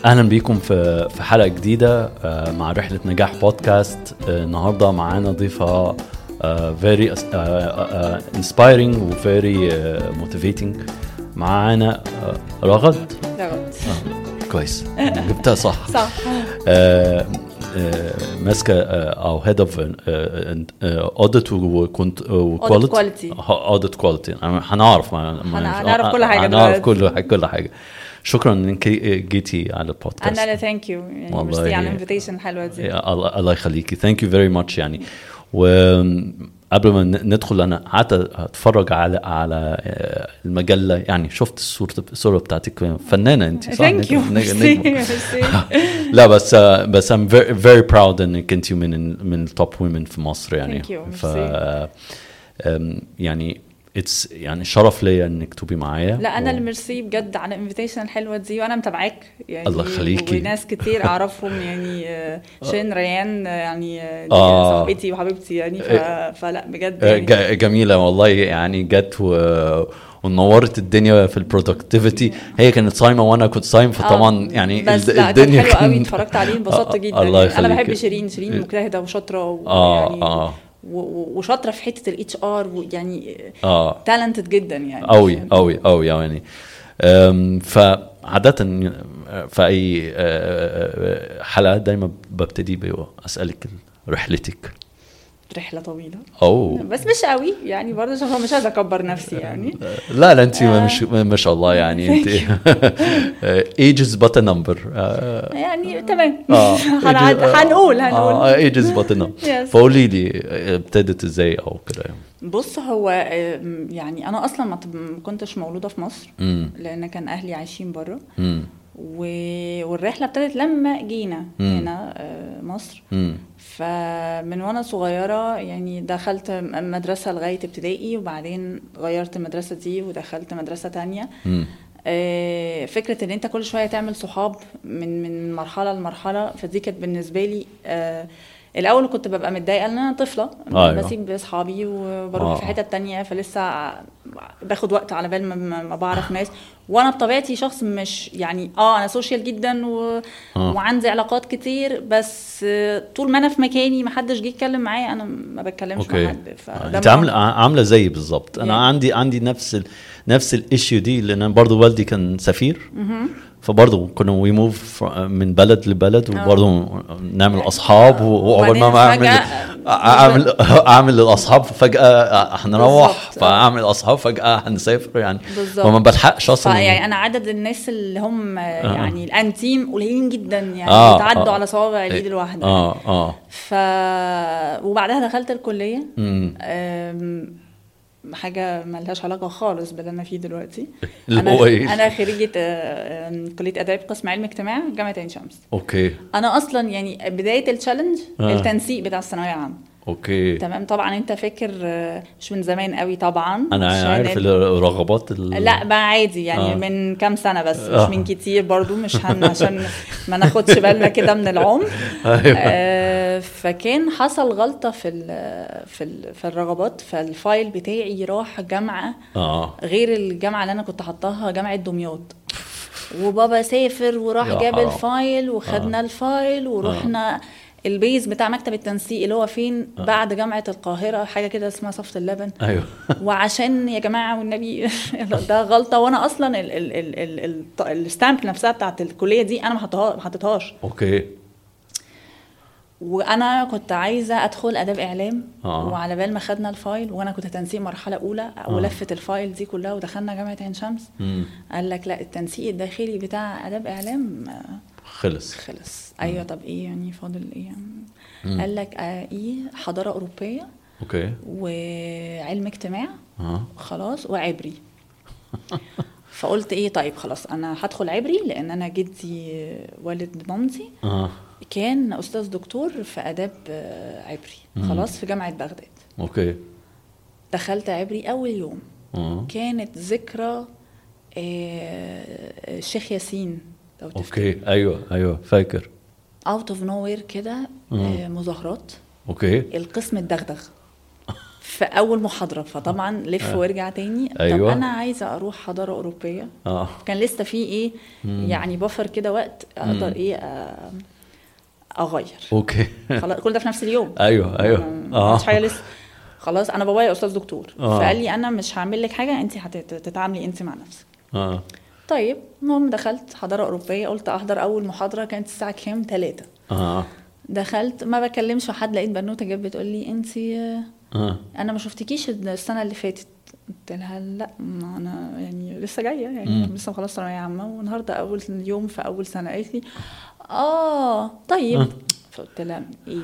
اهلا بيكم في في حلقه جديده آه، مع رحله نجاح بودكاست آه، النهارده معانا ضيفه فيري انسبايرنج وفيري موتيفيتنج معانا آه، رغد رغد كويس جبتها صح صح آه، آه، ماسكه آه، او هيد اوف اوديت وكواليتي quality. اوديت كواليتي هنعرف ما- ما- هن- هنعرف كل حاجة هنعرف دلوقتي. كل كل حاجه شكرا انك جيتي على البودكاست انا اللي ثانك يو يعني والله ميرسي على هي- الانفيتيشن الحلوه دي يا الله الله يخليكي ثانك يو فيري ماتش يعني وقبل ما ن- ندخل انا قعدت اتفرج على على آه، المجله يعني شفت الصوره الصوره بتاعتك فنانه انت صح؟ ثانك يو نجم- ميرسي نجمة. ميرسي لا بس آه، بس I'm very, very proud انك انت من من التوب وومن في مصر يعني Thank you, ف merci. آم، يعني اتس يعني شرف ليا انك تبقي معايا لا انا و- اللي ميرسي بجد على الانفيتيشن الحلوه دي وانا متابعاك يعني الله يخليكي. وناس كتير اعرفهم يعني آه، شين ريان آه، يعني آه، دي آه. صاحبتي وحبيبتي يعني ف... فلا بجد آه، يعني ج- جميله والله يعني جت و ونورت الدنيا في البرودكتيفيتي هي كانت صايمه وانا كنت صايم فطبعا آه، يعني بس الد- لا الدنيا كان حلو قوي كان- اتفرجت عليه انبسطت آه، جدا الله يعني. انا يخليك. بحب شيرين شيرين مجتهده وشاطره اه ويعني اه و- و- وشاطره في حته الاتش ار ويعني اه تالنتد جدا يعني قوي قوي قوي يعني أم، فعادة في أي آه، آه، حلقة دايما ببتدي بأسألك رحلتك رحله طويله أو بس مش قوي يعني برضه عشان مش عايزه اكبر نفسي يعني لا لا أنت آه. مش ما شاء الله يعني أنت ages but a number آه، يعني تمام اه هنعد- هنقول هنقول اه ages but a number Yes. فقولي لي آه، ابتدت ازاي او كده يعني بص هو آم، يعني انا اصلا ما تب- ما كنتش مولوده في مصر امم لان كان اهلي عايشين بره امم و- والرحله ابتدت لما جينا مم. هنا آه، مصر امم فمن وانا صغيره يعني دخلت م- مدرسه لغايه ابتدائي وبعدين غيرت المدرسه دي ودخلت مدرسه تانية امم آه، فكره ان انت كل شويه تعمل صحاب من من مرحله لمرحله فدي كانت بالنسبه لي آه، الاول كنت ببقى متضايقه لان انا طفله أيوة. بسيب اصحابي وبروح آه. في حته تانية فلسه باخد وقت على بال ما- ما ما بعرف ناس وانا بطبيعتي شخص مش يعني اه انا سوشيال جدا و... آه. وعندي علاقات كتير بس آه، طول ما انا في مكاني ما حدش جه يتكلم معايا انا ما بتكلمش اوكي مع حد فده انت من- عامله عامله زيي بالظبط انا Yeah. عندي عندي نفس ال... نفس الايشيو دي لان أنا برضو والدي كان سفير فبرضه كنا وي موف من بلد لبلد وبرضه نعمل اصحاب وعقبال ما وبعدين اعمل فجأة- اعمل اعمل الاصحاب فجاه هنروح بالظبط. فاعمل اصحاب فجاه هنسافر يعني بالظبط. فما بلحقش اصلا يعني انا عدد الناس اللي هم يعني الانتيم قليلين جدا يعني آه، يتعدوا آه. على صوابع الايد الواحده اه اه ف وبعدها دخلت الكليه امم أم، حاجه ملهاش علاقه خالص باللي انا فيه دلوقتي اللي انا هو ايه؟ انا خريجه آه، آم، كليه اداب قسم علم اجتماع جامعه عين شمس اوكي انا اصلا يعني بدايه التشالنج آه. التنسيق بتاع الثانويه العامه اوكي تمام طبعا انت فاكر آه، مش من زمان قوي طبعا انا عشان عارف ال- الرغبات ال... لا بقى عادي يعني آه. آه. من كام سنه بس آه. مش من كتير برضو مش هن عشان ما ناخدش بالنا كده من العمر ايوه آه فكان حصل غلطه في ال في ال في الرغبات فالفايل بتاعي راح جامعه اه غير الجامعه اللي انا كنت حطاها جامعه دمياط وبابا سافر وراح يا جاب حرام. الفايل وخدنا الفايل ورحنا البيز بتاع مكتب التنسيق اللي هو فين بعد جامعه القاهره حاجه كده اسمها صفه اللبن ايوه وعشان يا جماعه والنبي ده غلطه وانا اصلا ال- ال- ال- ال- ال- الستامب نفسها بتاعت الكليه دي انا ما حطها- ما حطيتهاش اوكي وانا كنت عايزه ادخل اداب اعلام آه. وعلى بال ما خدنا الفايل وانا كنت تنسيق مرحله اولى ولفت الفايل دي كلها ودخلنا جامعه عين شمس امم قال لك لا التنسيق الداخلي بتاع اداب اعلام آه، خلص خلص ايوه طب ايه يعني فاضل ايه قال لك آه ايه حضاره اوروبيه اوكي وعلم اجتماع اه خلاص وعبري فقلت ايه طيب خلاص انا هدخل عبري لان انا جدي والد مامتي اه كان استاذ دكتور في اداب آه، عبري خلاص في جامعه بغداد اوكي دخلت عبري اول يوم اه كانت ذكرى آه، الشيخ ياسين لو تفتكر اوكي ايوه ايوه فاكر اوت اوف نو وير كده آه، مظاهرات اوكي القسم اتدغدغ في اول محاضره فطبعا لف آه. وارجع تاني أيوة. طب انا عايزه اروح حضاره اوروبيه اه كان لسه في ايه يعني بفر كده وقت اقدر ايه آه، اغير اوكي خلاص كل ده في نفس اليوم ايوه ايوه ما اه عملتش حاجه لسه خلاص انا بابايا استاذ دكتور آه. فقال لي انا مش هعمل لك حاجه انت هتتعاملي انت مع نفسك اه طيب المهم دخلت حضاره اوروبيه قلت احضر اول محاضره كانت الساعه كام 3 اه دخلت ما بكلمش حد لقيت بنوته جت بتقول لي انت اه انا ما شفتكيش السنه اللي فاتت قلت لها لا ما انا يعني لسه جايه يعني مم. لسه مخلصه ثانويه عامه والنهارده اول يوم في اول سنه قالت لي اه طيب فقلت لها ايه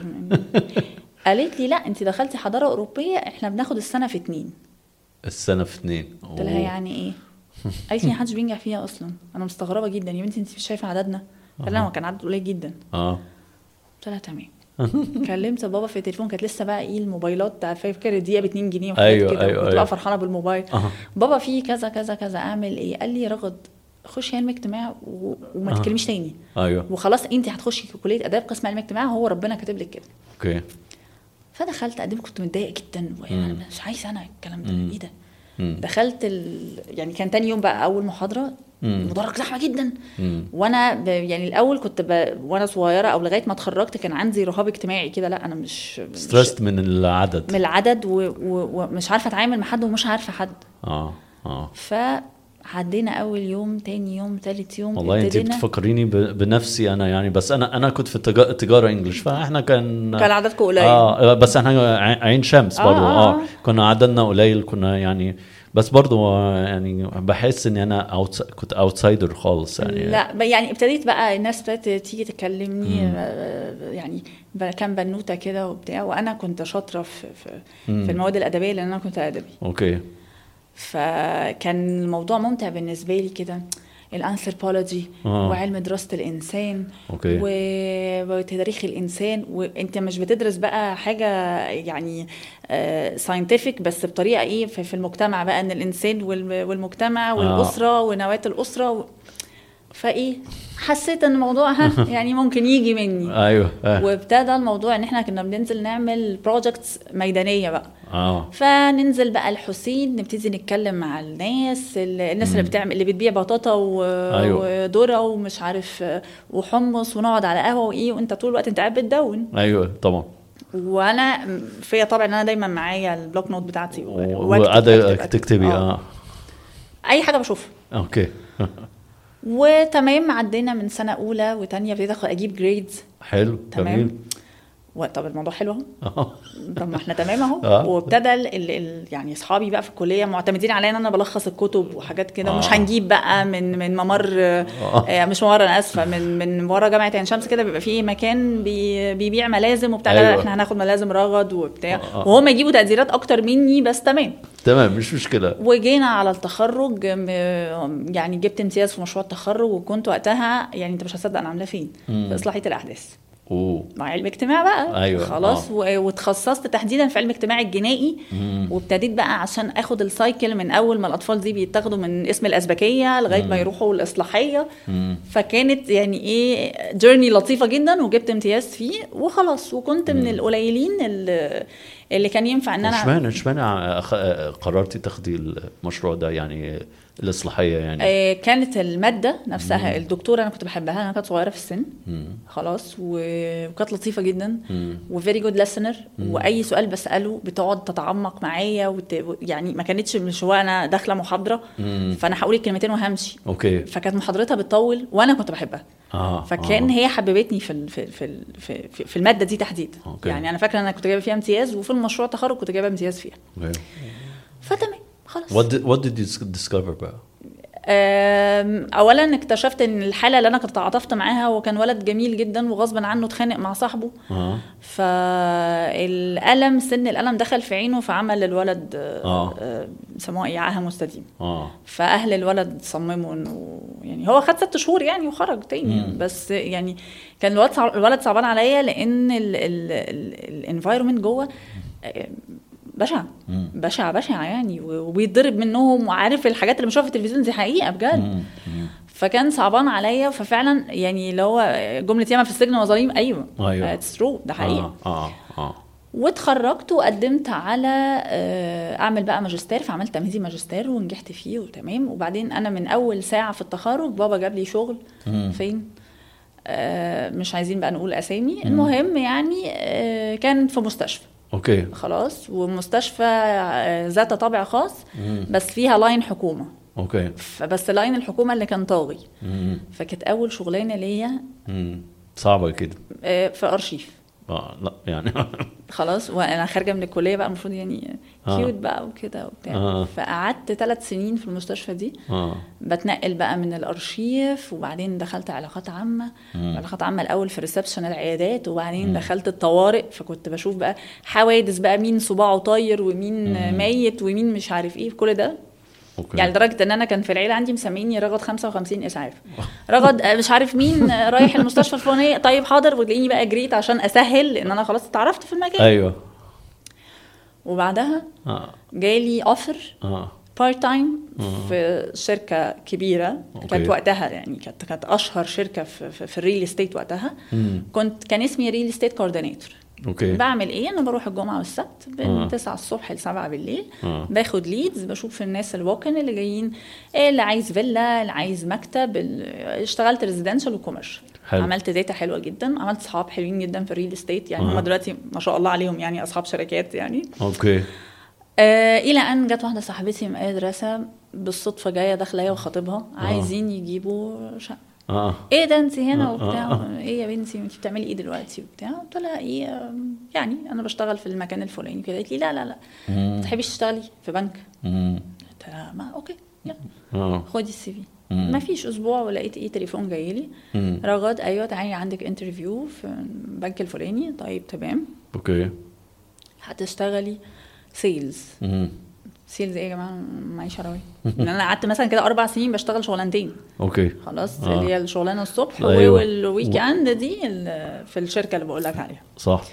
قالت لي لا انت دخلتي حضاره اوروبيه احنا بناخد السنه في اتنين السنه في اثنين قلت لها يعني ايه قالت لي محدش بينجح فيها اصلا انا مستغربه جدا يا بنتي انت مش شايفه عددنا قلت لها هو كان عدد قليل جدا اه قلت لها تمام كلمت بابا في التليفون كانت لسه بقى ايه الموبايلات بتاع فاكر الدقيقه ب 2 جنيه وحاجات أيوة، كده أيوة، كنت أيوة. بقى فرحانه بالموبايل اه بابا في كذا كذا كذا اعمل ايه قال لي رغد خشي علم اجتماع و... وما آه. تتكلميش تاني ايوه وخلاص انت هتخشي كليه اداب قسم علم اجتماع هو ربنا كاتب لك كده اوكي فدخلت قدمت كنت متضايقه جدا مم. مش عايزه انا الكلام ده مم. ايه ده مم. دخلت ال... يعني كان تاني يوم بقى اول محاضره مم. مدرج زحمه جدا مم. وانا ب... يعني الاول كنت ب... وانا صغيره او لغايه ما اتخرجت كان عندي رهاب اجتماعي كده لا انا مش مش- ستريسد من العدد من العدد و... و... ومش عارفه اتعامل مع حد ومش عارفه حد اه اه فعدينا اول يوم تاني يوم تالت يوم والله انت ابتدينا- بتفكريني ب- بنفسي انا يعني بس انا انا كنت في التجا- تجاره انجلش فاحنا كان كان عددكم قليل اه بس احنا ع- عين شمس آه، برضه آه، اه, آه. كنا عددنا قليل كنا يعني بس برضه آه، يعني بحس اني انا أوتس... كنت اوتسايدر خالص يعني لا ب- يعني ابتديت بقى الناس ابتدت تيجي تكلمني آه، يعني ب- كان بنوته كده وبتاع وانا كنت شاطره في في, مم. في المواد الادبيه لان انا كنت ادبي اوكي فكان الموضوع ممتع بالنسبه لي كده الانثروبولوجي آه. وعلم دراسه الانسان اوكي و- وتاريخ الانسان وانت مش بتدرس بقى حاجه يعني ساينتفك بس بطريقه ايه في في المجتمع بقى ان الانسان والم- والمجتمع والاسره ونواه الاسره و... فايه حسيت ان الموضوع ها يعني ممكن يجي مني ايوه آه. وابتدى الموضوع ان احنا كنا بننزل نعمل بروجكتس ميدانيه بقى اه فننزل بقى الحسين نبتدي نتكلم مع الناس ال- الناس اللي بتعمل اللي بتبيع بطاطا و... أيوة. وذره ومش عارف وحمص ونقعد على قهوه وايه وانت طول الوقت انت قاعد بتدون ايوه طبعا وانا فيا طبعا ان انا دايما معايا البلوك نوت بتاعتي و- واكتب- وقاعده أكتب- تكتبي آه. اه اي حاجه بشوفها اوكي وتمام عدينا من سنه اولى وتانية ابتديت اخد اجيب جريدز حلو تمام. جميل طب الموضوع حلو اهو اه طب ما احنا تمام اهو آه. وابتدى ال ال ال يعني اصحابي بقى في الكليه معتمدين عليا ان انا بلخص الكتب وحاجات كده آه. ومش هنجيب بقى من من ممر آه. مش ممر انا اسفه من من ورا جامعه عين شمس كده بيبقى فيه مكان بي بيبيع ملازم وبتاع لا لا أيوة. احنا هناخد ملازم رغد وبتاع آه. وهم يجيبوا تقديرات اكتر مني بس تمام تمام مش مشكله وجينا على التخرج م- يعني جبت امتياز في مشروع التخرج وكنت وقتها يعني انت مش هتصدق انا عامله فين مم. في اصلاحيه الاحداث اوه مع علم اجتماع بقى أيوة، خلاص آه. و- واتخصصت تحديدا في علم اجتماع الجنائي مم. وابتديت بقى عشان اخد السايكل من اول ما الاطفال دي بيتاخدوا من اسم الازبكيه لغايه ما يروحوا الاصلاحيه مم. فكانت يعني ايه جيرني لطيفه جدا وجبت امتياز فيه وخلاص وكنت من القليلين اللي, اللي كان ينفع ان انا اشمعنى اشمعنى أخ- قررتي تاخدي المشروع ده يعني الاصلاحيه يعني آه، كانت الماده نفسها الدكتوره انا كنت بحبها انا كانت صغيره في السن مم. خلاص و- وكانت لطيفه جدا مم. وفيري جود ليسنر واي سؤال بساله بتقعد تتعمق معايا وت... يعني ما كانتش مش هو انا داخله محاضره مم. فانا هقول الكلمتين وهمشي اوكي فكانت محاضرتها بتطول وانا كنت بحبها اه فكان آه. هي حببتني في ال- في في في, في, في الماده دي تحديدا أوكي. يعني انا فاكره ان انا كنت جايبه فيها امتياز وفي المشروع التخرج كنت جايبه امتياز فيها اوكي فتمام خلاص what did, what did you discover بقى أم، اولا اكتشفت ان الحاله اللي انا كنت تعاطفت معاها هو كان ولد جميل جدا وغصبا عنه اتخانق مع صاحبه اه فالالم سن الالم دخل في عينه فعمل الولد آه. آه، بيسموها ايه عاهه مستديم اه فاهل الولد صمموا انه يعني هو خد ست شهور يعني وخرج تاني مم. بس يعني كان الولد صعب الولد صعبان عليا لان الانفايرمنت جوه آه، بشع مم. بشع بشع يعني و- وبيتضرب منهم وعارف الحاجات اللي بنشوفها في التلفزيون دي حقيقه بجد مم. مم. فكان صعبان عليا ففعلا يعني اللي هو جمله ياما في السجن وظليم ايوه أيوة. اتس ترو ده حقيقه اه اه اه واتخرجت وقدمت على آه، اعمل بقى ماجستير فعملت تمهيدي ماجستير ونجحت فيه وتمام وبعدين انا من اول ساعه في التخرج بابا جاب لي شغل مم. فين آه، مش عايزين بقى نقول اسامي المهم يعني آه، كان في مستشفى اوكي خلاص ومستشفى آه، ذات طابع خاص مم. بس فيها لاين حكومه اوكي فبس لاين الحكومه اللي كان طاغي مم. فكانت اول شغلانه ليا مم. صعبه كده آه، في ارشيف اه لا يعني خلاص وانا خارجه من الكليه بقى المفروض يعني آه. كيوت بقى وكده وبتاع آه. فقعدت ثلاث سنين في المستشفى دي اه بتنقل بقى من الارشيف وبعدين دخلت علاقات عامه مم. علاقات عامه الاول في ريسبشن العيادات وبعدين مم. دخلت الطوارئ فكنت بشوف بقى حوادث بقى مين صباعه طاير ومين مم. ميت ومين مش عارف ايه كل ده اوكي يعني لدرجه ان انا كان في العيله عندي مسميني رغد 55 اسعاف رغد آه، مش عارف مين آه، رايح المستشفى الفلانيه طيب حاضر وتلاقيني بقى جريت عشان اسهل لان انا خلاص اتعرفت في المكان ايوه وبعدها اه جالي اوفر اه بارت تايم آه. في شركه كبيره أوكي. كانت وقتها يعني كانت كانت اشهر شركه في, في, في الريل استيت وقتها مم. كنت كان اسمي ريل استيت كوردينيتور اوكي بعمل ايه انا بروح الجمعه والسبت آه. من 9 الصبح ل 7 بالليل اه باخد ليدز بشوف الناس الوكن اللي جايين إيه اللي عايز فيلا اللي عايز مكتب ال- اشتغلت ريزيدنشال وكوميرشال حلو. عملت داتا حلوه جدا عملت صحاب حلوين جدا في الريل استيت يعني آه. هم دلوقتي ما شاء الله عليهم يعني اصحاب شركات يعني اوكي آه الى ان جت واحده صاحبتي من اي مدرسه بالصدفه جايه داخله هي وخطيبها آه. عايزين يجيبوا شقه اه ايه ده انت هنا آه، وبتاع آه. ايه يا بنتي انت بتعملي ايه دلوقتي وبتاع قلت لها ايه آم، يعني انا بشتغل في المكان الفلاني كده قالت لي لا لا لا مم. ما تحبيش تشتغلي في بنك مم. قلت لها ما اوكي يلا اه خدي السي في مم. ما فيش اسبوع ولقيت ايه تليفون جاي لي مم. رغد ايوه تعالي عندك انترفيو في البنك الفلاني طيب تمام اوكي هتشتغلي سيلز مم. سيلز ايه يا جماعه معيش عربيه ان انا قعدت مثلا كده اربع سنين بشتغل شغلانتين اوكي خلاص آه. اللي هي الشغلانه الصبح أيوة. والويك اند دي ال- في الشركه اللي بقول لك عليها صح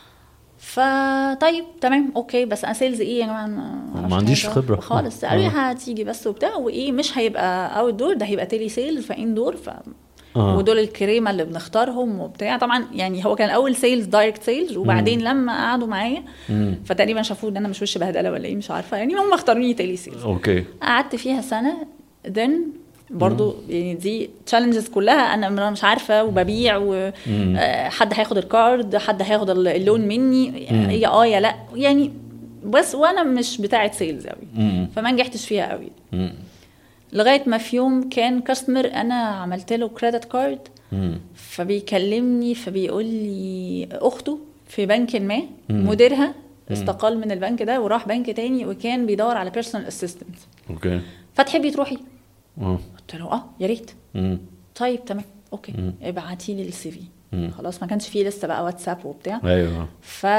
فطيب تمام اوكي بس انا سيلز ايه يا جماعه أنا معرفش عنديش حاجة خبرة. خالص آه. قالوا لي هتيجي بس وبتاع وايه مش هيبقى اوت دور ده هيبقى تيلي سيلز فان دور ف اه ودول الكريمه اللي بنختارهم وبتاع طبعا يعني هو كان اول سيلز دايركت سيلز وبعدين لما قعدوا معايا مم. فتقريبا شافوا ان انا مش وش بهدله ولا ايه مش عارفه يعني هم اختاروني تيلي سيلز اوكي قعدت فيها سنه then برضو يعني دي تشالنجز كلها انا أنا مش عارفه وببيع مم. وحد هياخد الكارد حد هياخد ال- اللون مني مم. يا اه يا لا يعني بس وانا مش بتاعه سيلز قوي مم. فما نجحتش فيها قوي مم. لغايه ما في يوم كان كاستمر انا عملت له كريدت كارد مم. فبيكلمني فبيقول لي اخته في بنك ما مم. مديرها استقال من البنك ده وراح بنك تاني وكان بيدور على بيرسونال اسيستنت اوكي فتحبي تروحي اه قلت له اه يا ريت مم. طيب تمام اوكي مم. ابعتي لي السي في مم. خلاص ما كانش فيه لسه بقى واتساب وبتاع ايوه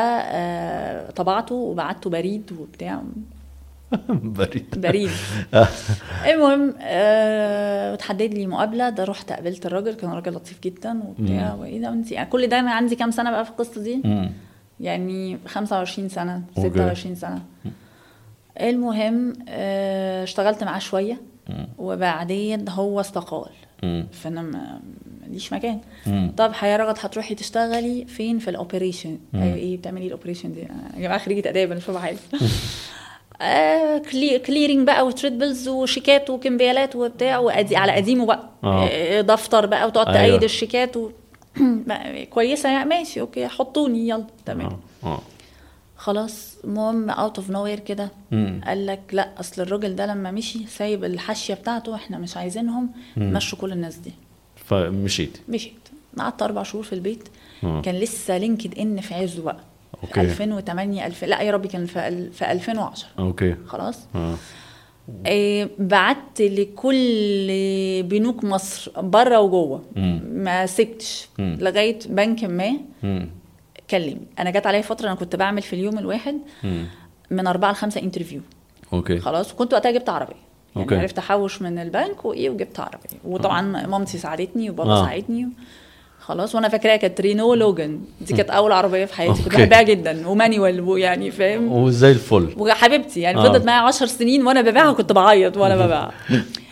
فطبعته وبعته بريد وبتاع بريد بريد المهم آه، اتحدد لي مقابله ده رحت قابلت الراجل كان راجل لطيف جدا وبتاع وايه ده وانت يعني كل ده انا عندي كام سنه بقى في القصه دي مم. يعني 25 سنه أوكي. 26 سنه المهم آه، اشتغلت معاه شويه مم. وبعدين هو استقال مم. فانا ما- ماليش مكان مم. طب يا رغد هتروحي تشتغلي فين في الاوبريشن مم. ايوه ايه بتعملي الاوبريشن دي أنا يا جماعه خريجه اداب انا مش فاهمه حاجه آه كلي كليرنج بقى وتريدبلز وشيكات وكمبيالات وبتاع وأدي على قديمه بقى آه. آه دفتر بقى وتقعد أيوة. تأيد الشيكات و... بقى كويسه يعني ماشي اوكي حطوني يلا تمام اه اه خلاص المهم اوت اوف نو وير كده مم. قال لك لا اصل الراجل ده لما مشي سايب الحاشيه بتاعته احنا مش عايزينهم مم. مشوا كل الناس دي فمشيت مشيت قعدت اربع شهور في البيت آه. كان لسه لينكد ان في عزه بقى أوكي. 2008 2000 لا يا ربي كان في, ال- في 2010 اوكي خلاص اه إيه بعت لكل بنوك مصر بره وجوه مم. ما سبتش مم. لغايه بنك ما مم. كلمني انا جت عليا فتره انا كنت بعمل في اليوم الواحد مم. من اربعه لخمسه انترفيو اوكي خلاص وكنت وقتها جبت عربيه يعني أوكي. عرفت احوش من البنك وايه وجبت عربيه وطبعا مامتي ساعدتني وبابا آه. ساعدني خلاص وانا فاكراها كانت رينو لوجان دي كانت اول عربيه في حياتي كنت أوكي. بحبها جدا ومانيوال ويعني فاهم وزي الفل وحبيبتي يعني آه. فضلت معايا 10 سنين وانا ببيعها كنت بعيط وانا ببيعها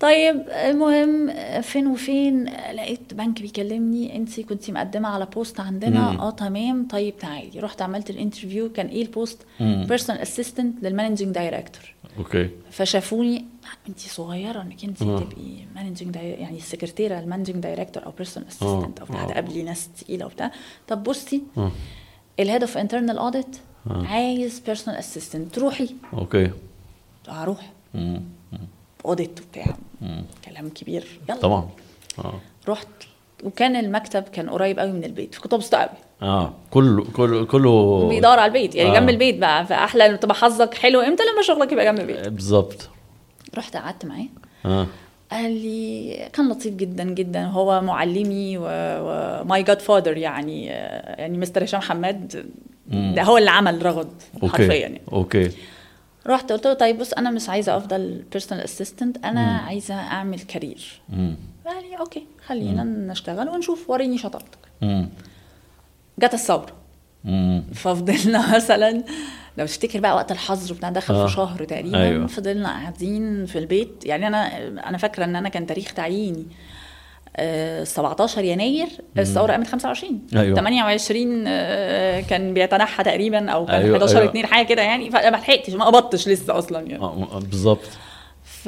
طيب المهم فين وفين لقيت بنك بيكلمني انت كنت مقدمه على بوست عندنا مم. اه تمام طيب تعالي رحت عملت الانترفيو كان ايه البوست مم. بيرسونال اسيستنت للمانجنج دايركتور اوكي فشافوني انت صغيره انك انت آه. تبقي مانجنج يعني السكرتيره المانجنج دايركتور او بيرسونال آه. اسيستنت او بتاع آه. تقابلي ناس تقيله وبتاع طب بصي اه الهيد اوف انترنال اوديت آه. عايز بيرسونال اسيستنت تروحي اوكي هروح مم. اوديت وبتاع مم. كلام كبير يلا طبعا اه رحت وكان المكتب كان قريب قوي من البيت فكنت مبسوطه قوي اه كله كله كله بيدور على البيت يعني آه. جنب البيت بقى فاحلى إنه تبقى حظك حلو امتى لما شغلك يبقى جنب البيت بالظبط رحت قعدت معاه اه قال لي كان لطيف جدا جدا هو معلمي وماي جاد فادر يعني يعني مستر هشام حماد مم. ده هو اللي عمل رغد حرفيا اوكي يعني اوكي رحت قلت له طيب بص انا مش عايزه افضل بيرسونال اسيستنت انا عايزه اعمل كارير مم. قال لي اوكي خلينا نشتغل ونشوف وريني شطارتك مم. جت الثوره مم. ففضلنا مثلا لو تفتكر بقى وقت الحظر بتاع دخل آه. في شهر تقريبا أيوة. أيوة. فضلنا قاعدين في البيت يعني انا انا فاكره ان انا كان تاريخ تعييني آه، 17 يناير الثوره قامت 25 أيوة. 28 آه، كان بيتنحى تقريبا او كان أيوة، 11 أيوة. 2 حاجه كده يعني فما لحقتش ما قبضتش لسه اصلا يعني آه، بالظبط ف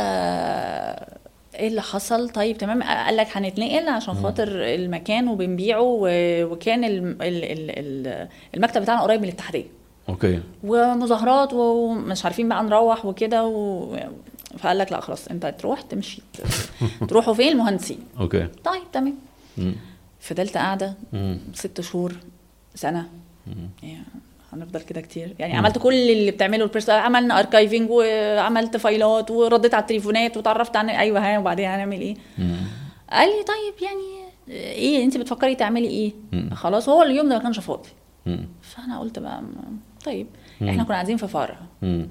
ايه اللي حصل طيب تمام قال لك هنتنقل عشان خاطر المكان وبنبيعه و- وكان الم- ال- ال- ال- المكتب بتاعنا قريب من الاتحاديه اوكي ومظاهرات ومش عارفين بقى نروح وكده و... فقال لك لا خلاص انت تروح تمشي ت- تروحوا فين المهندسين اوكي طيب تمام مم. فضلت قاعده مم. ست شهور سنه يعني هنفضل كده كتير يعني عملت كل اللي بتعمله البيرس عملنا اركايفنج وعملت فايلات ورديت على التليفونات وتعرفت عن ايوه ها وبعدين هنعمل ايه مم. قال لي طيب يعني ايه انت بتفكري تعملي ايه مم. خلاص هو اليوم ده ما كانش فاضي مم. فانا قلت بقى م- طيب احنا كنا قاعدين في فرع مم.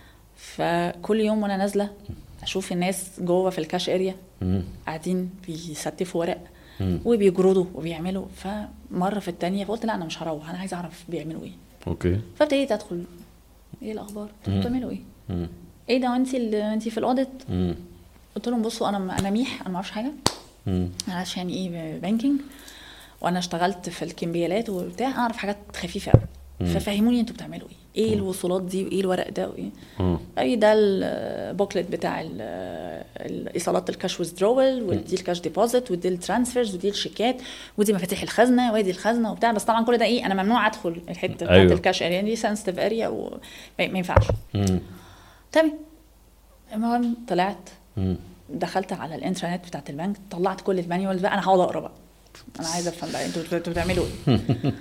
فكل يوم وانا نازله اشوف الناس جوه في الكاش اريا مم. قاعدين بيستفوا ورق مم. وبيجردوا وبيعملوا فمره في التانيه فقلت لا انا مش هروح انا عايزه اعرف بيعملوا ايه اوكي فابتديت ادخل ايه الاخبار انتوا بتعملوا ايه مم. ايه ده وانت اللي انت في الاوديت مم. قلت لهم بصوا انا انا ميح انا ما اعرفش حاجه مم. انا عشان ايه بانكينج وانا اشتغلت في الكمبيالات وبتاع اعرف حاجات خفيفه قوي ففهموني انتوا بتعملوا ايه ايه الوصولات دي وايه الورق ده وايه مم. اي ده البوكلت بتاع ال- الايصالات الكاش ويزدرول ودي الكاش ديبوزيت ودي الترانسفيرز ودي الشيكات ودي مفاتيح الخزنه ودي الخزنه وبتاع بس طبعا كل ده ايه انا ممنوع ادخل الحته بتاعت أيوه. الكاش اريا دي سنسيتيف اريا وما ما ينفعش مم. تمام المهم طلعت مم. دخلت على الانترنت بتاعت البنك طلعت كل المانيوالز بقى انا هقعد اقرا بقى انا عايزه افهم بقى انتوا انتوا بتعملوا ايه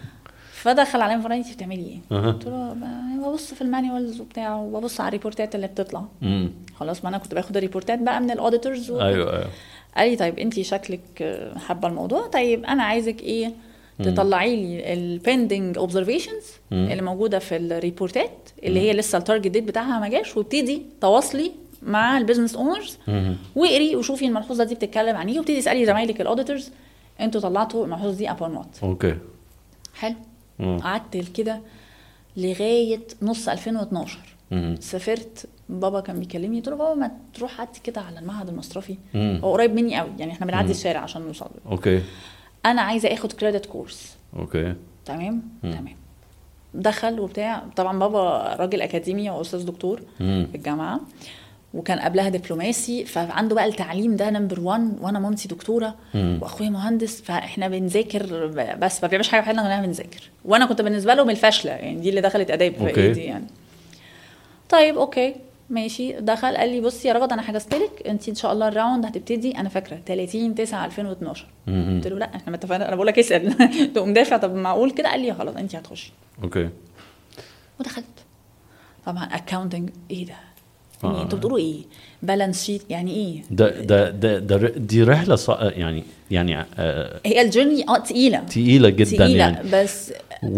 فدخل عليا فرنسي انت بتعملي ايه؟ أها. قلت له ب- ببص في المانيوالز وبتاع وببص على الريبورتات اللي بتطلع مم. خلاص ما انا كنت باخد الريبورتات بقى من الاوديتورز و... ايوه ايوه قال لي طيب انت شكلك آه، حابه الموضوع طيب انا عايزك ايه تطلعي لي البيندنج اوبزرفيشنز اللي موجوده في الريبورتات اللي هي لسه التارجت ديت بتاعها ما جاش وابتدي تواصلي مع البيزنس اونرز مم. واقري وشوفي الملحوظه دي بتتكلم عن ايه وابتدي اسالي زمايلك الاوديتورز انتوا طلعتوا الملحوظه دي ابون وات اوكي حلو مم. قعدت كده لغايه نص 2012 مم. سافرت بابا كان بيكلمني قلت له بابا ما تروح عدي كده على المعهد المصرفي مم. هو قريب مني قوي يعني احنا بنعدي الشارع عشان نوصل له. اوكي انا عايزه اخد كريدت كورس اوكي تمام تمام دخل وبتاع طبعا بابا راجل اكاديمي واستاذ دكتور مم. في الجامعه وكان قبلها دبلوماسي فعنده بقى التعليم ده نمبر 1 وانا مامتي دكتوره مم. واخويا مهندس فاحنا بنذاكر ب- بس ما بيعملش حاجه في حياتنا غير إن إحنا بنذاكر وانا كنت بالنسبه لهم الفاشله يعني دي اللي دخلت اداب في أوكي. ايدي يعني طيب اوكي ماشي دخل قال لي بصي يا رغد انا حجزت لك انت ان شاء الله الراوند هتبتدي انا فاكره 30 9 2012 مم. قلت له لا احنا ما اتفقنا انا بقول لك اسال تقوم دافع طب معقول كده قال لي خلاص انت هتخشي اوكي ودخلت طبعا اكاونتنج ايه ده؟ آه. يعني انتوا بتقولوا ايه؟ بالانس شيت يعني ايه؟ ده ده ده, ده ر- دي رحله صع... يعني يعني آه هي الجيرني اه تقيله تقيله جدا تقيله يعني بس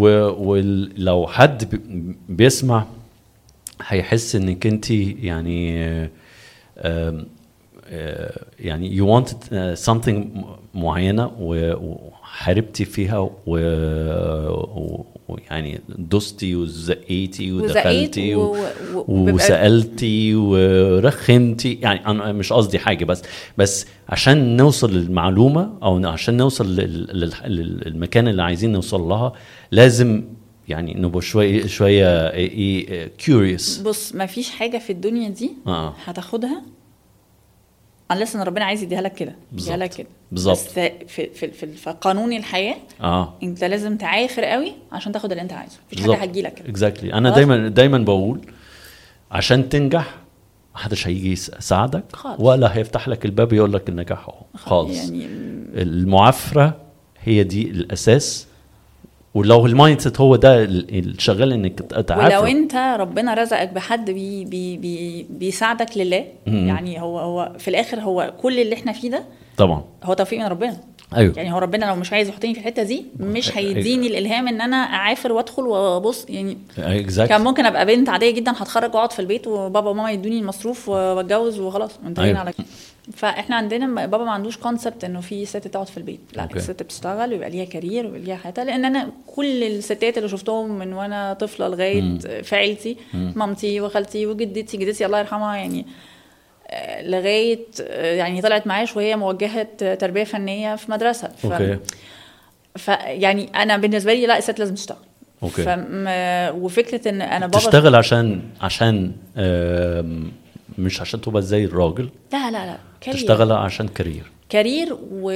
ولو حد بي- بيسمع هيحس انك انت يعني آه، آم، آه، يعني you wanted آه، something م- معينه و- وحاربتي فيها و- و- ويعني دوستي وزقيتي وزقيت ودخلتي و- و... و- وبيبقى- وسالتي ورخمتي يعني انا مش قصدي حاجه بس بس عشان نوصل للمعلومه او عشان نوصل لل- لل- للمكان اللي عايزين نوصل لها لازم يعني نبقى شويه شويه ايه كيوريوس بص ما فيش حاجه في الدنيا دي اه هتاخدها unless ان ربنا عايز يديها لك كده يديها بالظبط. لك كده بالظبط. بس في في في, في قانون الحياه اه انت لازم تعافر قوي عشان تاخد اللي انت عايزه مفيش بالظبط. حاجه هتجيلك كده اكزاكتلي انا خلاص؟ دايما دايما بقول عشان تنجح محدش هيجي يساعدك خالص. ولا هيفتح لك الباب يقول لك النجاح اهو خالص يعني المعافره هي دي الاساس ولو المايند سيت هو ده ال- الشغال انك تعافر ولو انت ربنا رزقك بحد بي بي بي بيساعدك لله مم. يعني هو هو في الاخر هو كل اللي احنا فيه ده طبعا هو توفيق من ربنا ايوه يعني هو ربنا لو مش عايز يحطني في الحته دي مش أيوة. هيديني الالهام ان انا اعافر وادخل وابص يعني كان اكزاكتلي ممكن ابقى بنت عاديه جدا هتخرج واقعد في البيت وبابا وماما يدوني المصروف واتجوز وخلاص وانتهينا أيوة. على كده فاحنا عندنا م- بابا ما عندوش كونسبت انه في ست تقعد في البيت لا أوكي. الست بتشتغل ويبقى ليها كارير ويبقى ليها حياتها لان انا كل الستات اللي شفتهم من وانا طفله لغايه مم. في عيلتي مامتي وخالتي وجدتي جدتي الله يرحمها يعني آه، لغايه آه، يعني طلعت معاش وهي موجهه آه، تربيه فنيه في مدرسه ف... اوكي فيعني انا بالنسبه لي لا الست لازم تشتغل أوكي. فم... وفكره ان انا بابا تشتغل عشان عشان آم، مش عشان تبقى زي الراجل لا لا لا كارير تشتغل عشان كارير كارير و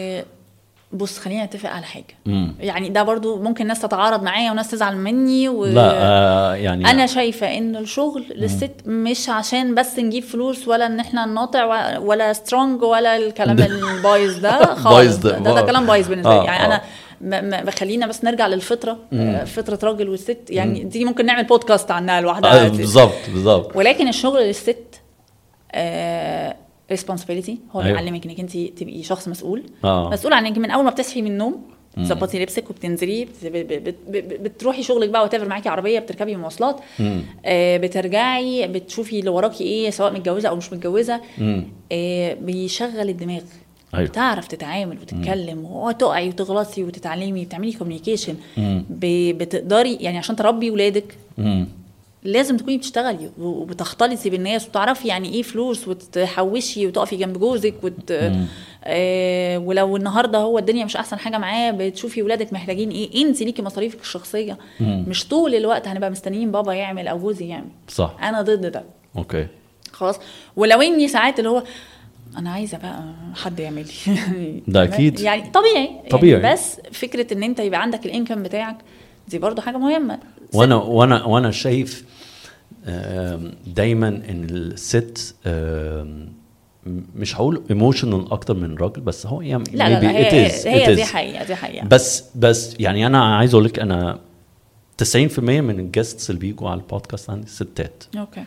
بص خلينا نتفق على حاجه مم. يعني ده برضو ممكن ناس تتعارض معايا وناس تزعل مني و... لا آه يعني انا شايفه ان الشغل للست مش عشان بس نجيب فلوس ولا ان احنا نقاطع و- ولا سترونج ولا الكلام البايظ ده خالص بايظ ده. ده, ده, ده كلام بايظ بالنسبه لي آه، يعني آه. انا ما- ما ما خلينا بس نرجع للفطره آه، فطره راجل والست يعني دي ممكن نعمل بودكاست عنها آه لوحدها بالظبط بالظبط ولكن الشغل للست آه responsibility هو أيوة. بيعلمك انك انت تبقي شخص مسؤول آه. مسؤول عن انك من اول ما بتصحي من النوم تظبطي لبسك وبتنزلي بت- ب- ب- ب- بتروحي شغلك بقى وتفر معاكي عربيه بتركبي مواصلات مم. آه بترجعي بتشوفي اللي وراكي ايه سواء متجوزه او مش متجوزه مم. آه بيشغل الدماغ أيوة. بتعرف تتعامل وتتكلم وتقعي وتغلطي وتتعلمي بتعملي كوميونيكيشن مم. بتقدري يعني عشان تربي ولادك مم. لازم تكوني بتشتغلي وبتختلطي بالناس وتعرفي يعني ايه فلوس وتحوشي وتقفي جنب جوزك وت... آه ولو النهارده هو الدنيا مش احسن حاجه معاه بتشوفي ولادك محتاجين ايه انت ليكي مصاريفك الشخصيه مم. مش طول الوقت هنبقى مستنيين بابا يعمل او جوزي يعمل صح انا ضد ده اوكي خلاص ولو اني ساعات اللي هو انا عايزه بقى حد يعمل لي ده أكيد. يعني طبيعي طبيعي. يعني بس فكره ان انت يبقى عندك الانكم بتاعك دي برضو حاجه مهمه وانا وانا وانا شايف آم، دايما ان الست آم، مش هقول ايموشنال اكتر من الراجل بس هو يعني لا لا, maybe لا it هي, is, هي it دي is. حقيقه دي حقيقه بس بس يعني انا عايز اقول لك انا 90% من الجيستس اللي بيجوا على البودكاست عندي ستات اوكي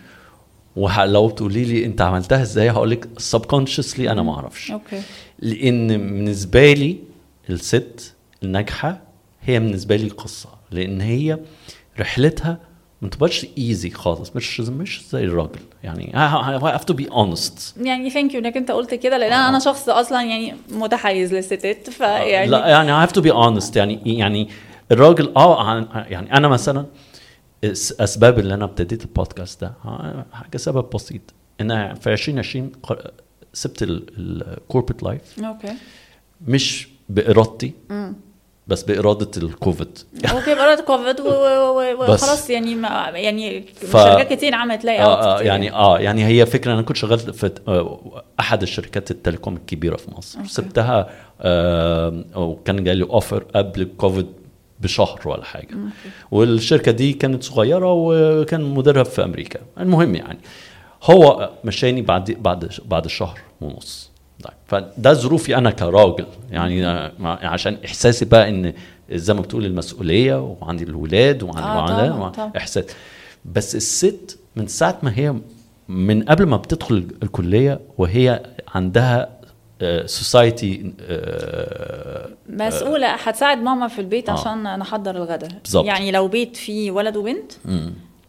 ولو تقولي لي انت عملتها ازاي هقول لك سبكونشسلي انا ما اعرفش اوكي لان بالنسبه لي الست الناجحه هي بالنسبه لي قصه لان هي رحلتها ما تبقاش ايزي خالص مش مش زي الراجل يعني I have to be honest يعني ثانك يو انك انت قلت كده لان انا انا شخص اصلا يعني متحيز للستات فيعني لا يعني I have to be honest يعني يعني الراجل اه عن- يعني انا مثلا الس- اسباب اللي انا ابتديت البودكاست ده آه، حاجه سبب بسيط ان في 2020 قر- سبت الكوربريت لايف اوكي مش بارادتي بس باراده الكوفيد اوكي بقى كوفيد و- و- و- بس. وخلاص يعني ما يعني ف- شركات كتير عملت لاي اوت آه آه يعني اه يعني هي فكره انا كنت شغال في آه احد الشركات التليكوم الكبيره في مصر أوكي. سبتها آه وكان جاي لي اوفر قبل الكوفيد بشهر ولا حاجه والشركه دي كانت صغيره وكان مديرها في امريكا المهم يعني هو مشاني بعد بعد بعد شهر ونص طيب فده ظروفي انا كراجل يعني آه، مع- عشان احساسي بقى ان زي ما بتقول المسؤوليه وعندي الولاد وعندي آه، وعندي- طبعاً، طبعاً. احساس بس الست من ساعه ما هي من قبل ما بتدخل الكليه وهي عندها سوسايتي مسؤولة هتساعد ماما في البيت آه. عشان نحضر الغداء بالظبط. يعني لو بيت فيه ولد وبنت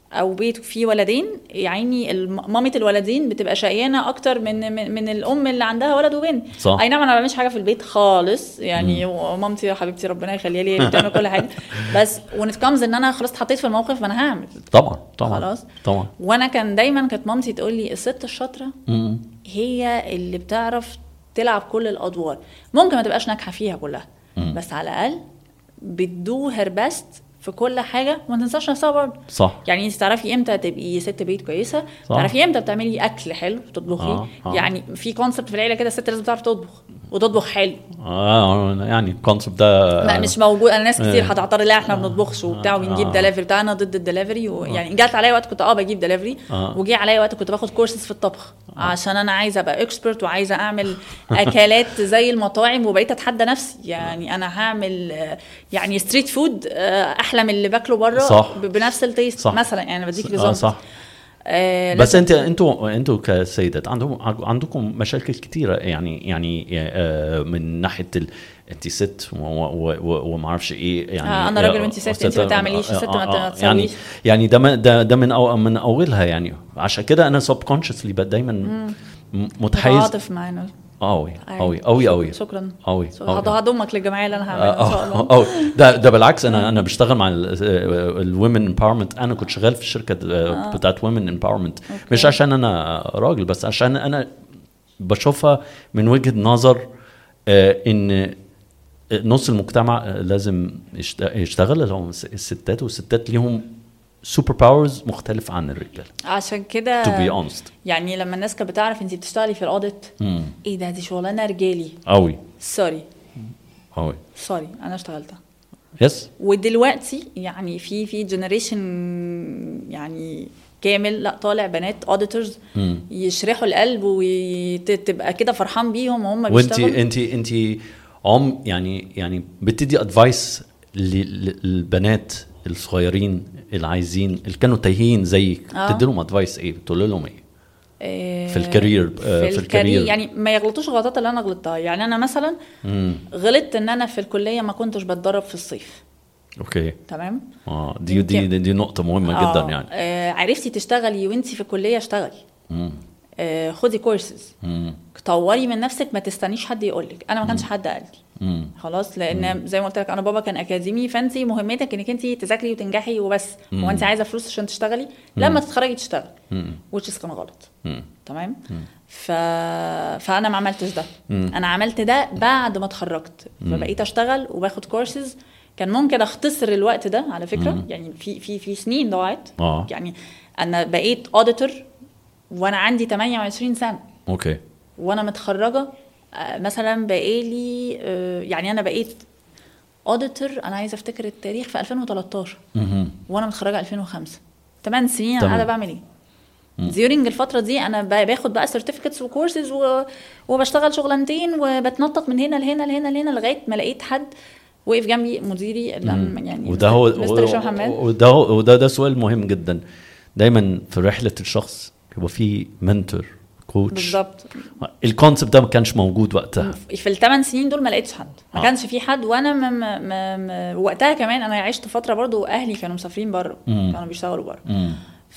او بيت فيه ولدين يعني الم- مامة الولدين بتبقى شقيانه اكتر من من, من الام اللي عندها ولد وبنت صح. اي نعم انا ما بعملش حاجه في البيت خالص يعني مامتي يا حبيبتي ربنا يخليها لي هي اللي بتعمل كل حاجه بس when it comes ان انا خلاص اتحطيت في الموقف ما انا هعمل طبعا طبعا خلاص. طبعا وانا كان دايما كانت مامتي تقول لي الست الشاطره مم. هي اللي بتعرف تلعب كل الادوار ممكن ما تبقاش ناجحه فيها كلها بس على الاقل بتدو هير بيست في كل حاجه وما تنساش نفسها برضه صح يعني انت تعرفي امتى تبقي ست بيت كويسه صح. تعرفي امتى بتعملي اكل حلو تطبخي آه، آه. يعني في كونسبت في العيله كده الست لازم تعرف تطبخ وتطبخ حلو آه يعني الكونسبت ده لا مش موجود انا ناس كتير آه. هتعترض لا احنا ما بنطبخش وبتاع وبنجيب آه. دليفري بتاع انا ضد الدليفري ويعني جات عليا وقت كنت اه بجيب دليفري آه. وجي عليا وقت كنت باخد كورسز في الطبخ عشان انا عايزه ابقى اكسبرت وعايزه اعمل اكلات زي المطاعم وبقيت اتحدى نفسي يعني انا هعمل آه، يعني ستريت فود احلى من اللي باكله بره صح. ب- بنفس التيست صح. مثلا يعني بديك اه اكزامبل صح آه بس لازم- انت انتوا انتوا كسيدات عندهم عندكم مشاكل كتيره يعني يعني آه، من ناحيه ال... انت ست و- و- و- وما اعرفش ايه يعني آه، أنا راجل وأنت ست، أنت ما تعمليش، الست ما ت- يعني تسويش. يعني ده من- ده ده من أو من اولها يعني عشان كده انا سب كونشسلي دايما م- متحيز متعاطف معانا قوي أيوة. قوي قوي قوي شكرا قوي شكراً. هضمك للجمعيه اللي انا هعملها ان شاء الله اه ده ده بالعكس انا انا بشتغل مع الومن امباورمنت انا كنت شغال في الشركه آه. بتاعت ومن امباورمنت مش عشان انا راجل بس عشان انا بشوفها من وجهه نظر آه، ان نص المجتمع آه، لازم يشت- يشتغل اللي هم الستات والستات ليهم سوبر باورز مختلف عن الرجال عشان كده تو بي اونست يعني لما الناس كانت بتعرف انت بتشتغلي في الاوديت ايه ده دي شغلانه رجالي قوي سوري قوي سوري انا اشتغلتها يس ودلوقتي يعني في في جنريشن يعني كامل لا طالع بنات اوديتورز يشرحوا القلب وتبقى كده فرحان بيهم وهم وانت بيشتغلوا انت انت عم يعني يعني بتدي ادفايس للبنات الصغيرين اللي عايزين اللي كانوا تايهين زيك آه. تدي لهم ادفايس ايه بتقول لهم ايه آه، في الكارير- آه، في, في الكارير الكارير. يعني ما يغلطوش الغلطات اللي انا غلطتها يعني انا مثلا امم غلطت ان انا في الكليه ما كنتش بتدرب في الصيف اوكي تمام اه دي دي يمكن. دي, دي نقطه مهمه آه، جدا يعني آه عرفتي تشتغلي وانتي في الكليه اشتغلي مم. آه خدي كورسز مم. طوري من نفسك ما تستنيش حد يقول لك انا ما كانش حد قال لي مم. خلاص لان زي ما قلت لك انا بابا كان اكاديمي فانت مهمتك انك انت تذاكري وتنجحي وبس هو انت عايزه فلوس عشان تشتغلي لما تتخرجي تشتغلي مم. which is كان غلط مم. تمام ف... فانا ما عملتش ده انا عملت ده بعد ما اتخرجت فبقيت اشتغل وباخد كورسز كان ممكن اختصر الوقت ده على فكره يعني في في في سنين ضاعت آه. يعني انا بقيت اوديتور وانا عندي 28 سنه اوكي وانا متخرجه آه، مثلا بقالي آه، يعني انا بقيت اوديتور انا عايزه افتكر التاريخ في 2013 مهم. وانا متخرجه 2005 8 سنين انا تمام. قاعده بعمل ايه ديورنج الفتره دي انا ب- باخد بقى سيرتيفيكتس وكورسز وبشتغل شغلانتين وبتنطط من هنا لهنا لهنا لهنا لغايه ما لقيت حد وقف جنبي مديري اللي يعني وده هو مستر هشام حماد وده هو وده ده سؤال مهم جدا دايما في رحله الشخص يبقى في منتور كوتش بالظبط الكونسبت ده ما كانش موجود وقتها في الثمان سنين دول ما لقيتش حد ما آه. كانش في حد وانا ما ما ما ما وقتها كمان انا عشت فتره برضو اهلي كانوا مسافرين بره مم. كانوا بيشتغلوا بره مم.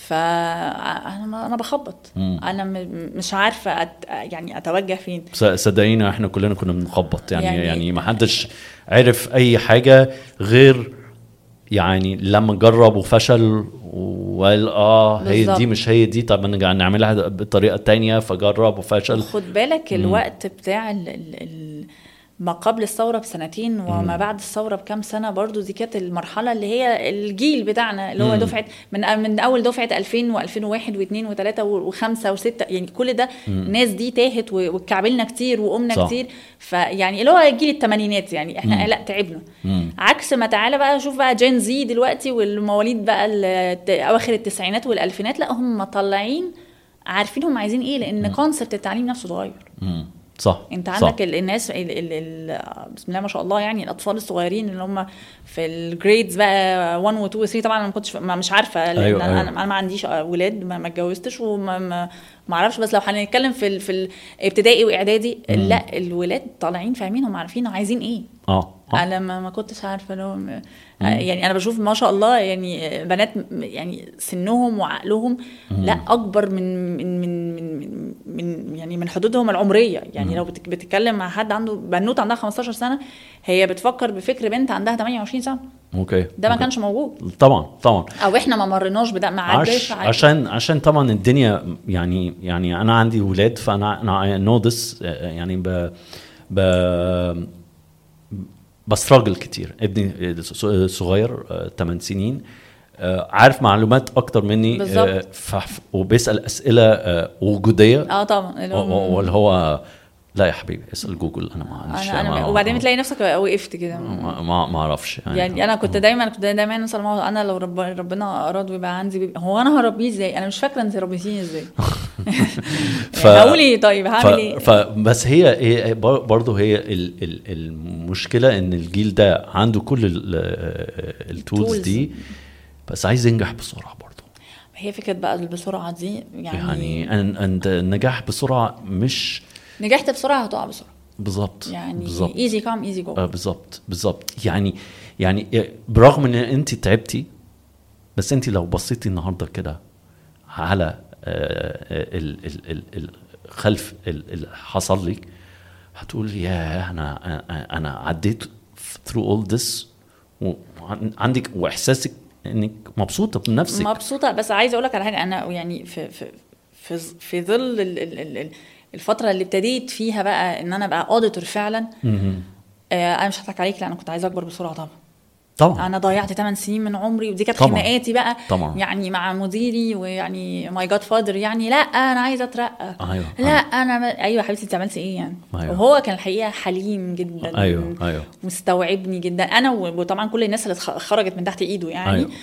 فانا ما- انا بخبط مم. انا م- مش عارفه أت يعني اتوجه فين ص- صدقيني احنا كلنا كنا بنخبط يعني يعني, يعني- يعني ما حدش عرف اي حاجه غير يعني لما جرب وفشل وقال اه هي بالظبط. دي مش هي دي طب انا نعملها بطريقه تانية فجرب وفشل خد بالك الوقت بتاع ال ال ال ما قبل الثوره بسنتين وما بعد الثوره بكام سنه برضو دي كانت المرحله اللي هي الجيل بتاعنا اللي هو مم. دفعه من من اول دفعه 2000 و2001 و2 و3 و5 و6 يعني كل ده الناس دي تاهت و- واتكعبلنا كتير وقمنا صح. كتير فيعني اللي هو جيل الثمانينات يعني احنا لا تعبنا مم. عكس ما تعالى بقى شوف بقى جين زي دلوقتي والمواليد بقى الت- اواخر التسعينات والالفينات لا هم طالعين عارفين هم عايزين ايه لان كونسبت التعليم نفسه اتغير مم. صح انت صح. عندك ال- الناس ال ال ال بسم الله ما شاء الله يعني الاطفال الصغيرين اللي هم في الجريدز بقى 1 و 2 و 3 طبعا انا ما كنتش ما مش عارفه لان أيوة، انا أيوة. انا ما عنديش ولاد ما ما اتجوزتش وما ما ما اعرفش بس لو هنتكلم في ال- في الابتدائي واعدادي لا الولاد طالعين فاهمين هم عارفين عايزين ايه اه آه. انا ما, ما كنتش عارفه لهم يعني انا بشوف ما شاء الله يعني بنات م- يعني سنهم وعقلهم لا اكبر من من من من, من يعني من حدودهم العمريه يعني لو بتك- بتتكلم مع حد عنده بنوت عندها 15 سنه هي بتفكر بفكر بنت عندها 28 سنه اوكي ده ما أوكي. كانش موجود طبعا طبعا او احنا ما مريناش بده ما عداش عش عشان عشان طبعا الدنيا يعني يعني انا عندي ولاد فانا انا نو ذس يعني ب ب بستراجل كتير ابني صغير 8 سنين آه، عارف معلومات اكتر مني بالظبط. آه، ف- وبيسال اسئله آه، وجوديه اه طبعا اللي هو- واللي هو لا يا حبيبي اسال جوجل انا ما عنديش انا انا ما- وبعدين بتلاقي نفسك وقفت كده ما ما ما اعرفش يعني انا كنت دايما كنت دايما انسى الموضوع انا لو رب ربنا اراد ويبقى عندي بيبي هو انا هربيه ازاي انا مش فاكره انت ربيتيني ازاي ف- هقول ايه طيب ف... هعمل ايه ف... بس هي هي بر- برضه هي ال... ال... المشكله ان الجيل ده عنده كل التولز Tools. دي بس عايز ينجح بسرعه برضه هي فكره بقى بسرعه دي يعني, يعني أن... أن... النجاح بسرعه مش نجحت بسرعه هتقع بسرعه بالظبط يعني بالظبط ايزي كام ايزي جو آه بالظبط بالظبط يعني يعني برغم ان انت تعبتي بس انت لو بصيتي النهارده كده على آه، ال ال ال ال خلف ال- اللي حصل لك هتقولي يا انا أنا- انا عديت through all this وعندك واحساسك انك مبسوطه بنفسك مبسوطه بس عايزه اقول لك على حاجه انا يعني في في في, في ظل ال ال ال ال الفتره اللي ابتديت فيها بقى ان انا ابقى اوديتور فعلا مهم. آه انا مش هضحك عليك لا انا كنت عايزه اكبر بسرعه طبعا طبعا انا ضيعت 8 سنين من عمري ودي كانت طبعاً. خناقاتي بقى طبعاً. يعني مع مديري ويعني ماي جاد فادر يعني لا انا عايزه اترقى أيوة، لا أيوة. انا ما... ايوه يا حبيبتي انت عملتي ايه يعني أيوة. وهو كان الحقيقه حليم جدا ايوه ايوه مستوعبني جدا انا و- وطبعا كل الناس اللي اتخ- خرجت من تحت ايده يعني أيوة.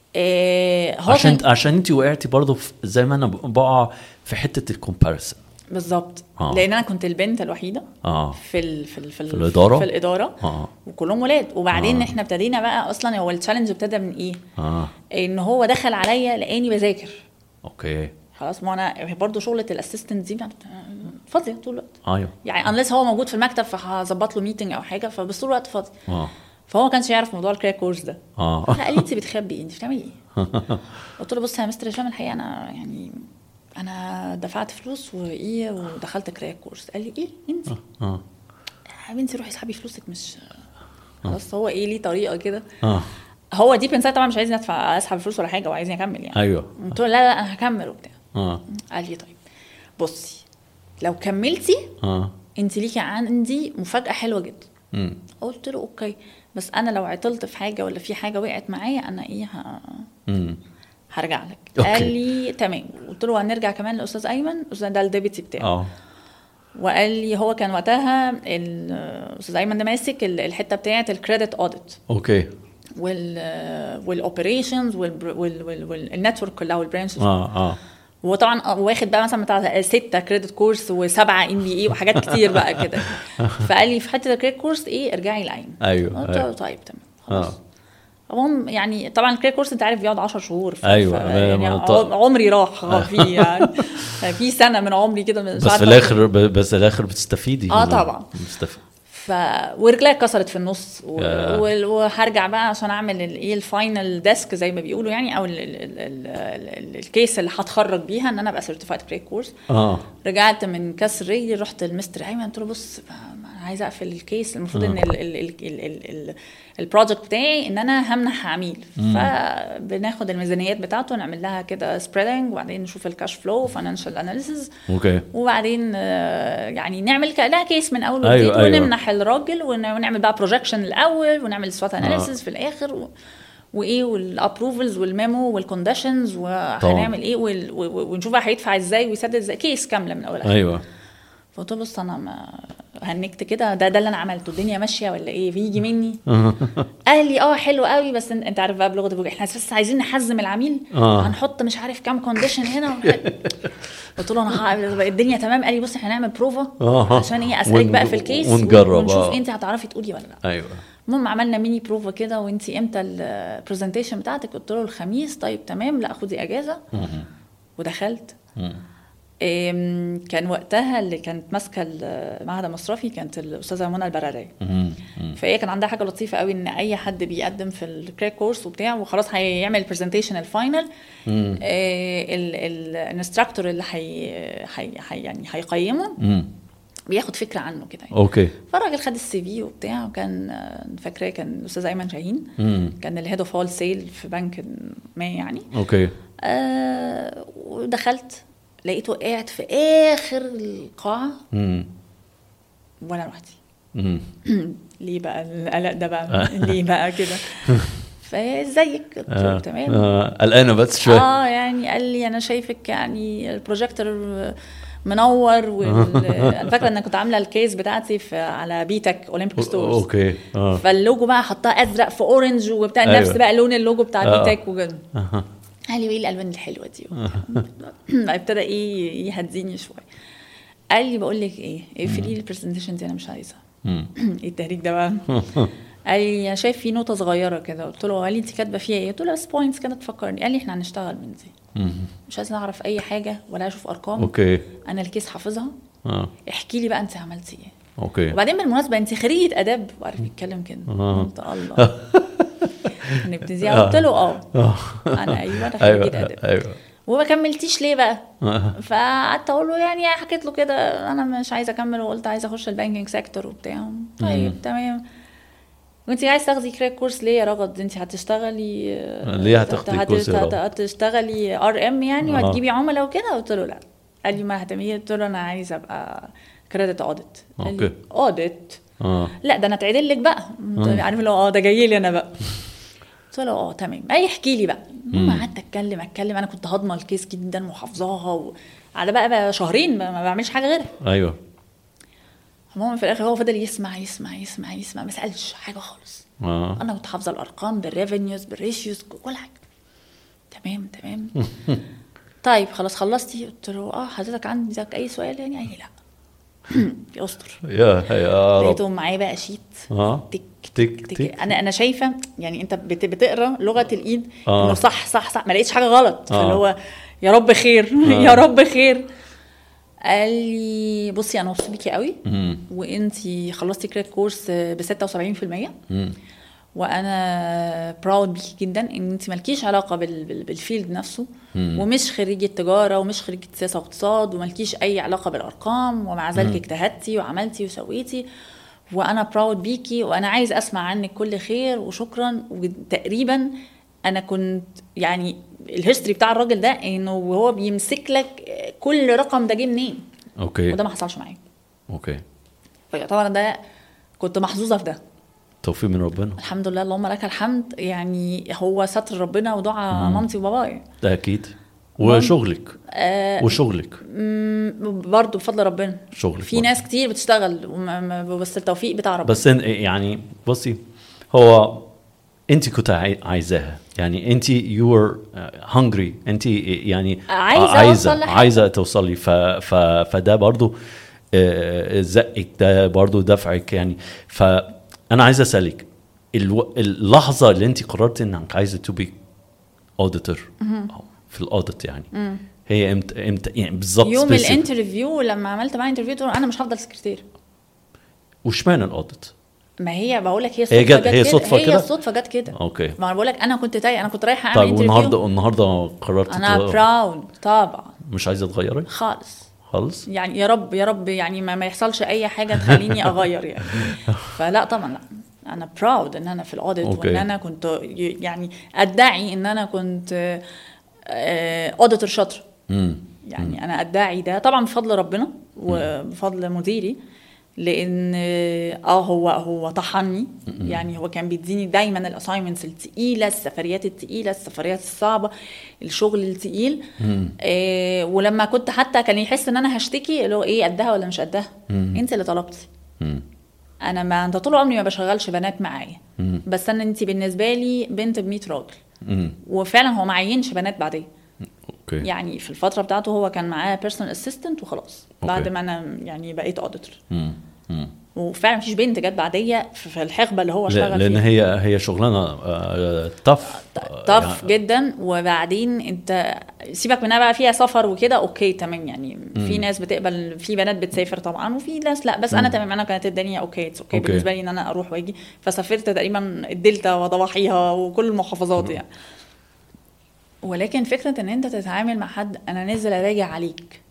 آه هو عشان كان عشان انت وقعتي برضه في- زي ما انا بقع في حته الكومباريسون بالظبط آه. لان انا كنت البنت الوحيده اه في ال... في ال... في, ال... في الإدارة؟ في الاداره اه وكلهم ولاد وبعدين آه. احنا ابتدينا بقى اصلا هو التشالنج ابتدى من ايه اه ان هو دخل عليا لقاني بذاكر اوكي خلاص ما انا برضه شغله الاسيستنت دي بتاعت- فاضيه طول الوقت ايوه يعني انليس هو موجود في المكتب فهظبط له ميتنج او حاجه فبس طول الوقت فاضي اه فهو ما كانش يعرف موضوع الكراك كورس ده اه فقال لي انت بتخبي ايه انت بتعملي ايه قلت له بص يا مستر هشام الحقيقه انا يعني انا دفعت فلوس وايه ودخلت كراك كورس قال لي ايه انت اه يا بنتي روحي اسحبي فلوسك مش خلاص هو ايه ليه طريقه كده اه هو دي بنسات طبعا مش عايزني ادفع اسحب فلوس ولا حاجه وعايزني اكمل يعني ايوه قلت له لا لا انا هكمل وبتاع اه قال لي طيب بصي لو كملتي اه انت ليكي عندي مفاجاه حلوه جدا امم قلت له اوكي بس انا لو عطلت في حاجه ولا في حاجه وقعت معايا انا ايه ه... امم هرجع لك أوكي. قال لي تمام قلت له هنرجع كمان لاستاذ ايمن الاستاذ ده الديبيتي بتاعه اه وقال لي هو كان وقتها الاستاذ ايمن ده ماسك ال- الحته بتاعه الكريدت اوديت اوكي وال والاوبريشنز والنتورك كلها والبرانشز اه اه وطبعا واخد بقى مثلا بتاع ستة كريدت كورس وسبعة ام بي اي وحاجات كتير بقى كده فقال لي في حته الكريدت كورس ايه ارجعي لايمن ايوه قلت له ايوه طيب تمام خلاص اه المهم يعني طبعا الكريدت كورس انت عارف بيقعد 10 شهور ف... أيوة، ف... ما- يعني ما- عم- عمري راح فيه يعني في سنه من عمري كده مش بس في عارفة- الاخر ب- بس في الاخر بتستفيدي آه من- طبعا. بتستفيد ف ورجلي اتكسرت في النص و... يا. و... وهرجع بقى عشان اعمل الايه الفاينل ديسك زي ما بيقولوا يعني او ال... ال... ال... ال... ال... الكيس اللي هتخرج بيها ان انا ابقى سيرتيفايد كريدت كورس اه رجعت من كسر رجلي رحت لمستر ايمن قلت له بص انا عايزه اقفل الكيس المفروض ان ال- ال- ال- ال- ال- ال- البروجكت بتاعي ان انا همنح عميل فبناخد الميزانيات بتاعته نعمل لها كده سبريدنج وبعدين نشوف الكاش فلو فاينانشال اناليسيز اوكي وبعدين آه، يعني نعمل ك- لا كيس من اول أيوة، وجديد أيوة. ونمنح الراجل ون- ونعمل بقى بروجكشن الاول ونعمل سوات اناليسيز في الاخر و... وايه والابروفلز والميمو والكونديشنز وهنعمل ايه وال... و- و- ونشوف بقى هيدفع ازاي ويسدد ازاي كيس كامله من اولها ايوه فقلت له بص انا ما هنكت كده ده ده اللي انا عملته الدنيا ماشيه ولا ايه بيجي مني قال لي اه حلو قوي بس انت, انت عارف بقى بلغه البوجة احنا بس عايزين نحزم العميل آه. هنحط مش عارف كام كونديشن هنا قلت له انا ه- الدنيا تمام قال لي بص احنا هنعمل بروفا آه. عشان ايه اسالك ون- بقى في الكيس ونجرب، ونشوف آه. انت هتعرفي تقولي ولا لا ايوه المهم عملنا ميني بروفا كده وانت امتى البرزنتيشن بتاعتك قلت له الخميس طيب تمام لا خدي اجازه ودخلت إم، كان وقتها اللي كانت ماسكه المعهد المصرفي كانت الاستاذه منى البراريه مم. مم. فهي كان عندها حاجه لطيفه قوي ان اي حد بيقدم في الكراك كورس وبتاع وخلاص هيعمل البرزنتيشن الفاينل مم. الانستراكتور اللي هي هي هي- يعني هيقيمه مم. بياخد فكره عنه كده يعني. اوكي فالراجل خد السي في وبتاع وكان آه، فاكراه كان الاستاذ ايمن شاهين مم. كان الهيد اوف هول سيل في بنك ما يعني اوكي آه ودخلت لقيته قاعد في اخر القاعه مم. وانا لوحدي مم. ليه بقى القلق ده بقى ليه بقى كده فازيك قلت له آه. تمام آه. قلقانه بس شويه اه يعني قال لي انا شايفك يعني البروجيكتور منور وال... انا فاكره ان كنت عامله الكيس بتاعتي في على بيتك اولمبيك ستورز اوكي اه فاللوجو بقى حطاه ازرق في اورنج وبتاع أيوة. نفس بقى لون اللوجو بتاع آه. بيتك وكده أها. قال لي وايه الالوان الحلوه دي وبتاع. ابتدى ايه يهديني شويه قال لي بقول لك ايه اقفلي لي البرزنتيشن دي انا مش عايزها مم. ايه التهريج ده بقى قال لي انا شايف في نوته صغيره كده قلت له قال لي انت كاتبه فيها ايه قلت له بس بوينتس كده تفكرني قال لي احنا هنشتغل من دي مم. مش عايز اعرف اي حاجه ولا اشوف ارقام اوكي انا الكيس حافظها اه احكي لي بقى انت عملتي ايه اوكي وبعدين بالمناسبه انت خريجه اداب وعارف يتكلم كده آه. قلت الله نبتديها قلت له اه اه انا ايوه انا ايوه خريجه اداب ايوه وما كملتيش ليه بقى آه. فقعدت اقول له يعني حكيت له كده انا مش عايزه اكمل وقلت عايزه اخش البانكينج سيكتور وبتاع طيب تمام وانت عايز تاخدي كراك كورس ليه يا رغد انت هتشتغلي ليه هتاخدي هت- كورس يا هت- رغد؟ هتشتغلي ار ام يعني آه. وهتجيبي عملاء وكده قلت له لا قال لي ما هتعملي قلت له انا عايزه ابقى كريدت اوديت أوكي. اوديت اه لا ده انا اتعدل لك بقى عارف اللي هو اه ده جاي لي انا بقى قلت له اه تمام اي احكي لي بقى المهم قعدت اتكلم اتكلم انا كنت هضمه الكيس جدا وحافظاها و... على بقى, بقى شهرين ما ما بعملش حاجه غيرها ايوه المهم في الاخر هو فضل يسمع يسمع يسمع يسمع ما سالش حاجه خالص اه انا كنت حافظه الارقام بالريفينيوز بالريشيوز كل حاجه تمام تمام طيب خلاص خلصتي قلت له اه حضرتك عندك اي سؤال يعني قال لي لا استر يا يا رب لقيته معايا بقى شيت اه تك تك تك تك انا انا شايفه يعني انت بت- بتقرا لغه الايد آه. انه صح صح صح ما لقيتش حاجه غلط آه. فاللي هو يا رب خير يا رب خير قال لي بصي انا مبسوط بيكي قوي مم. وانتي خلصتي كريك كورس ب 76% مم. وانا براود بيكي جدا ان انت مالكيش علاقه بال بال بالفيلد نفسه ومش خريجه تجاره ومش خريجه سياسه واقتصاد ومالكيش اي علاقه بالارقام ومع ذلك اجتهدتي وعملتي وسويتي وانا براود بيكي وانا عايز اسمع عنك كل خير وشكرا وتقريبا انا كنت يعني الهيستوري بتاع الراجل ده انه وهو بيمسك لك كل رقم ده جه منين اوكي وده ما حصلش معايا اوكي فيعتبر ده كنت محظوظه في ده توفيق من ربنا الحمد لله اللهم لك الحمد يعني هو ستر ربنا ودعاء مامتي وبابايا ده اكيد وشغلك آه وشغلك برضه بفضل ربنا شغلك في برضه. ناس كتير بتشتغل وما- ما- بس التوفيق بتاع ربنا بس إن- يعني بصي هو انت كنت عاي- عايزاها يعني انت يو ار هungry انت يعني عايزة عايزه أوصل لحاجة. عايزه توصلي ف ف فده برضو آه، زقك ده برضو دفعك يعني فانا عايز اسالك الو... اللحظه اللي انت قررت انك عايزه تو بي اوديتور في الاوديت يعني هي امتى امتى يعني بالظبط يوم specific. الانترفيو لما عملت معاه انترفيو قلت له انا مش هفضل سكرتير واشمعنى الاوديت؟ ما هي بقول لك هي هي الصدفه جت- هي كده. صدفة هي كده؟ الصدفه جت كده اوكي ما انا بقول لك انا كنت تايه انا كنت رايحه اعمل طيب انترفيو والنهارده والنهارده قررت انا تو- براود طبعا مش عايزه تغيري خالص خالص يعني يا رب يا رب يعني ما, ما يحصلش اي حاجه تخليني اغير يعني فلا طبعا لا انا براود ان انا في الاوديت أوكي. وان انا كنت ي- يعني ادعي ان انا كنت اوديتور شاطر امم يعني انا ادعي ده طبعا بفضل ربنا وبفضل مديري لان اه هو هو طحني يعني هو كان بيديني دايما الاساينمنتس التقيله السفريات التقيله السفريات الصعبه الشغل التقيل آه ولما كنت حتى كان يحس ان انا هشتكي اللي هو ايه قدها ولا مش قدها انت اللي طلبتي امم انا ما انت طول عمري ما بشغلش بنات معايا بس انا انت بالنسبه لي بنت ب 100 راجل امم وفعلا هو ما عينش بنات بعدين اوكي يعني في الفتره بتاعته هو كان معاه بيرسونال اسيستنت وخلاص أوكي. بعد ما انا يعني بقيت اوديتور امم امم وفعلا مفيش بنت جت بعديه في في الحقبه اللي هو لا- اشتغل لان فيها هي هي شغلانه طف طف جدا وبعدين انت سيبك منها بقى فيها سفر وكده اوكي تمام يعني في ناس بتقبل في بنات بتسافر طبعا وفي ناس لا بس انا تمام انا كانت الدنيا اوكي اتس اوكي أوكي. بالنسبه لي ان انا اروح واجي فسافرت تقريبا الدلتا وضواحيها وكل المحافظات يعني ولكن فكره ان انت تتعامل مع حد انا نازل اراجع عليك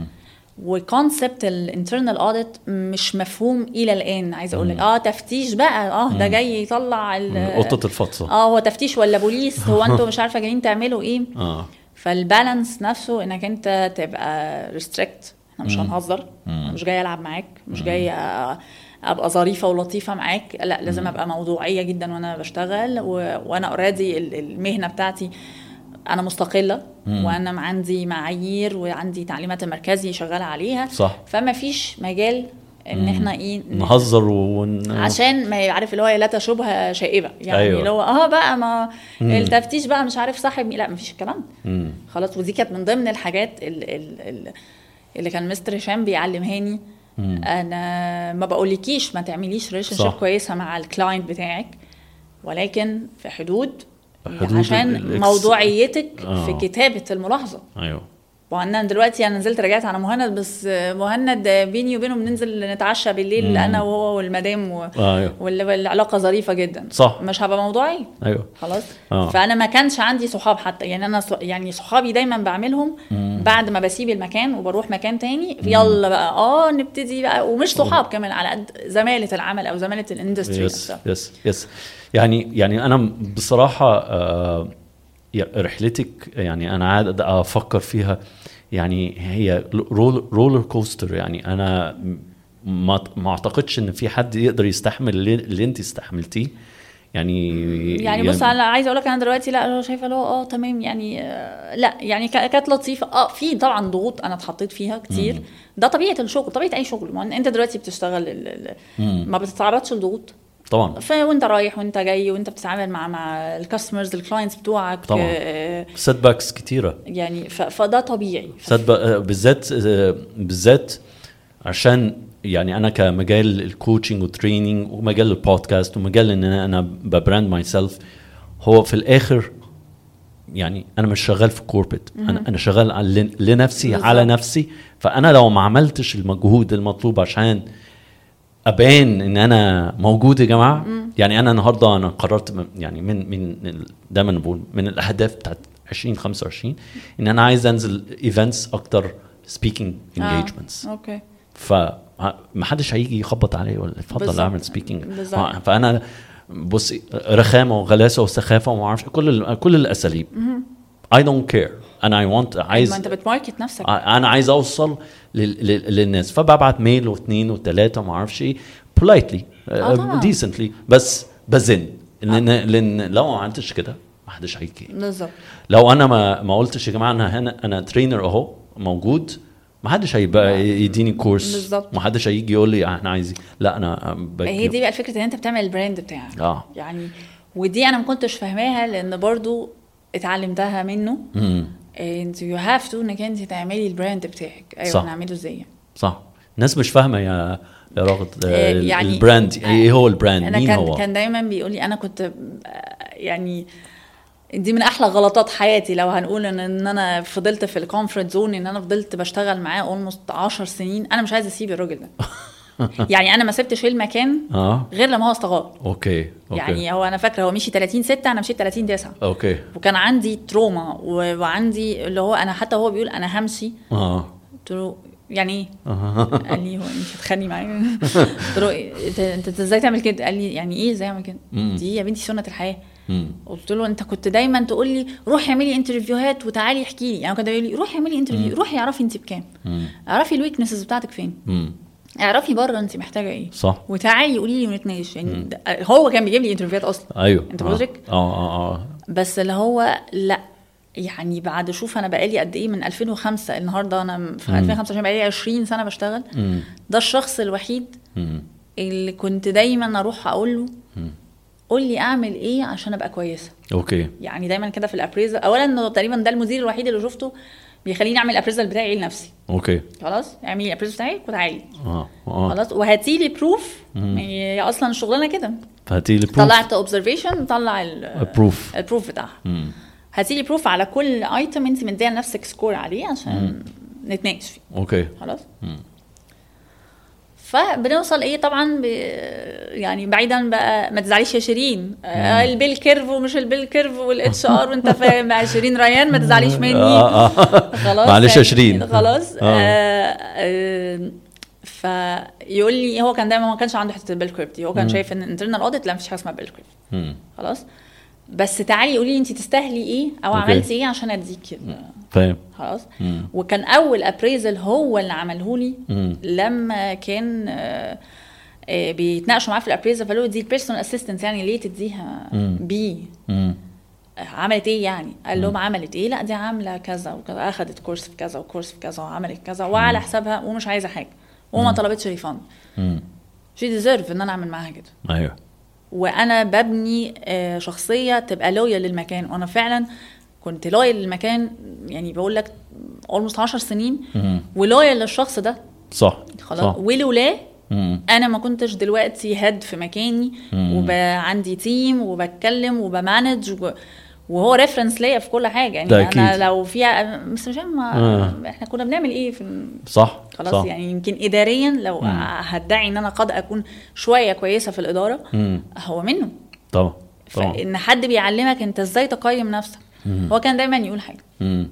وكونسبت الانترنال اوديت مش مفهوم الى الان عايزه اقول لك اه تفتيش بقى اه ده جاي يطلع ال- قطه الفطسه اه هو تفتيش ولا بوليس هو انتوا مش عارفه جايين تعملوا ايه اه فالبالانس نفسه انك انت تبقى ريستريكت احنا مش هنهزر أنا مش جاي العب معاك مش جاي أ- ابقى ظريفه ولطيفه معاك لا لازم ابقى موضوعيه جدا وانا بشتغل و... وانا اوريدي المهنه بتاعتي انا مستقله وانا عندي معايير وعندي تعليمات المركزي شغاله عليها صح فما فيش مجال ان احنا ايه ن- نهزر ون... عشان ما عارف اللي هو لا تشوبها شائبه يعني أيوة. أيوة. اللي هو اه بقى ما التفتيش بقى مش عارف صاحب مين لا مفيش الكلام ده مم. خلاص ودي كانت من ضمن الحاجات ال ال ال اللي كان مستر هشام بيعلمهاني انا ما بقولكيش ما تعمليش ريليشن صح. شيب كويسه مع الكلاينت بتاعك ولكن في حدود, حدود عشان ال- الإكس- موضوعيتك آه. في كتابه الملاحظه ايوه وانا دلوقتي انا نزلت رجعت على مهند بس مهند بيني وبينه بننزل نتعشى بالليل مم. انا وهو والمدام و... ايوه وال- والعلاقه ظريفه جدا صح. مش هبقى موضوعي ايوه خلاص آه. فانا ما كانش عندي صحاب حتى يعني انا ص... يعني صحابي دايما بعملهم بعد ما بسيب المكان وبروح مكان تاني يلا بقى اه نبتدي بقى ومش صحاب كمان على قد زماله العمل او زماله الاندستري يس نفسها. يس يس يعني يعني انا بصراحه آه، يا- رحلتك يعني انا قاعد افكر فيها يعني هي رول رولر كوستر يعني انا ما ما اعتقدش ان في حد يقدر يستحمل اللي, اللي انت استحملتيه يعني يعني بص انا عايزه اقول لك انا دلوقتي لا انا شايفه اللي هو اه تمام يعني آه لا يعني كا- كانت لطيفه اه في طبعا ضغوط انا اتحطيت فيها كتير ده طبيعه الشغل طبيعه اي شغل ما انت دلوقتي بتشتغل ال- ال- ما بتتعرضش لضغوط طبعا ف- وانت رايح وانت جاي وانت بتتعامل مع مع الكاستمرز الكلاينتس بتوعك طبعاً. آه، سيت باكس كتيره يعني ف- فده طبيعي سيت بالذات آه، بالذات عشان يعني انا كمجال الكوتشنج والتريننج ومجال البودكاست ومجال ان انا انا ببراند ماي سيلف هو في الاخر يعني انا مش شغال في كوربريت انا انا شغال على- لنفسي بالظبط. على نفسي فانا لو ما عملتش المجهود المطلوب عشان ابان ان انا موجود يا جماعه يعني انا النهارده انا قررت من- يعني من من ال- دايما بقول من الاهداف بتاعت 2025 ان انا عايز انزل ايفنتس اكتر سبيكينج انجيجمنتس آه. اوكي فما حدش هيجي يخبط عليا ولا اتفضل بالظبط. اعمل سبيكينج بالظبط. فانا بصي رخامه وغلاسه وسخافه وما اعرفش كل ال- كل الاساليب اي دونت كير انا اي ونت عايز ما انت بتماركت نفسك انا عايز اوصل لل- لل- للناس فببعت ميل واثنين وثلاثه ما اعرفش ايه بولايتلي آه طبعاً. ديسنتلي بس بزن لان لان لو ما عملتش كده ما حدش هيجي بالظبط لو انا ما ما قلتش يا جماعه انا هنا انا ترينر اهو موجود ما حدش هيبقى يديني كورس بالظبط. ما حدش هيجي يقول لي احنا عايزين لا انا بجي- هي دي بقى فكره ان انت بتعمل البراند بتاعك اه يعني ودي انا ما كنتش فاهماها لان برضو اتعلمتها منه امم انت يو هاف تو انك انت تعملي البراند بتاعك ايوه صح. نعمله ازاي صح الناس مش فاهمه يا يا راغد آه، آه، يعني- البراند ايه هو البراند انا مين كان هو كان دايما بيقول لي انا كنت آه، يعني دي من احلى غلطات حياتي لو هنقول ان ان انا فضلت في الكومفورت زون ان انا فضلت بشتغل معاه اولموست 10 سنين انا مش عايزه اسيب الراجل ده يعني انا ما سبتش المكان اه غير لما هو استغار اوكي اوكي يعني هو انا فاكره هو مشي 30 6 انا مشيت 30 9 اوكي وكان عندي تروما و- وعندي اللي هو انا حتى هو بيقول انا همشي اه قلت له يعني ايه؟ آه. قال لي هو انت هتخانقي معايا؟ قلت له إيه، انت انت ازاي تعمل كده؟ قال لي يعني ايه ازاي اعمل كده؟ مم. دي يا بنتي سنه الحياه مم. قلت له انت كنت دايما تقول لي روحي اعملي انترفيوهات وتعالي احكي لي يعني كان يقول لي روحي اعملي انترفيو روحي اعرفي انت بكام مم. اعرفي الويكنسز بتاعتك فين مم. اعرفي بره انت محتاجه ايه صح وتعالي قولي لي ونتناقش يعني ده- هو كان بيجيب لي انترفيوهات اصلا ايوه انت آه. مدرك؟ اه اه اه بس اللي هو لا يعني بعد شوف انا بقالي قد ايه من 2005 النهارده انا في 2025 بقالي 20 سنه بشتغل مم. ده الشخص الوحيد مم. اللي كنت دايما اروح اقول له قول لي اعمل ايه عشان ابقى كويسه اوكي يعني دايما كده في الابريزل اولا إنه تقريبا ده المدير الوحيد اللي شفته بيخليني اعمل الابريزل بتاعي لنفسي اوكي خلاص اعملي الابريزل بتاعك وتعالي اه اه خلاص وهاتي لي بروف يعني هي اصلا الشغلانه كده فهاتي لي بروف طلعت اوبزرفيشن طلع بروف البروف بتاعها هاتي لي بروف على كل ايتم انت مديه لنفسك سكور عليه عشان نتناقش فيه اوكي خلاص فبنوصل ايه طبعا ب... يعني بعيدا بقى ما تزعليش يا شيرين آه البيل كيرف ومش البيل كيرف والاتش ار وانت فاهم مع شيرين ريان ما تزعليش مني آه، آه. خلاص معلش يا يعني شيرين. خلاص آه. آه. آه فيقول لي هو كان دايما ما كانش عنده حته البيل كيرف دي هو كان شايف ان انترنال اوديت لا مفيش حاجه اسمها بيل كيرف مم. خلاص بس تعالي قولي لي انت تستاهلي ايه او أوكي. عملتي ايه عشان اديك ال- فاهم خلاص مم. وكان اول ابريزل هو اللي عمله لي مم. لما كان آه، آه، بيتناقشوا معاه في الابريزل فقالوا له دي البيرسونال اسيستنت يعني ليه تديها مم. بي مم. عملت ايه يعني قال لهم عملت ايه لا دي عامله كذا وكذا اخذت كورس في كذا وكورس في كذا وعملت كذا وعلى حسابها ومش عايزه حاجه وما طلبتش ريفاند مم. شي ديزيرف ان انا اعمل معاها كده ايوه وانا ببني آه، شخصيه تبقى لويال للمكان وانا فعلا كنت لويال للمكان يعني بقول لك اولموست 10 سنين مم. ولويال للشخص ده صح خلاص صح ولولاه مم. انا ما كنتش دلوقتي هيد في مكاني مم. وبقى عندي تيم وبتكلم وبمانج و... وهو ريفرنس ليا في كل حاجه يعني ده انا أكيد. لو فيها بس مش ما آه. احنا كنا بنعمل ايه في ال- صح خلاص صح. يعني يمكن اداريا لو مم. هدعي ان انا قد اكون شويه كويسه في الاداره مم. هو منه طبعا طبعا فان حد بيعلمك انت ازاي تقيم نفسك مم. هو كان دايما يقول حاجه مم.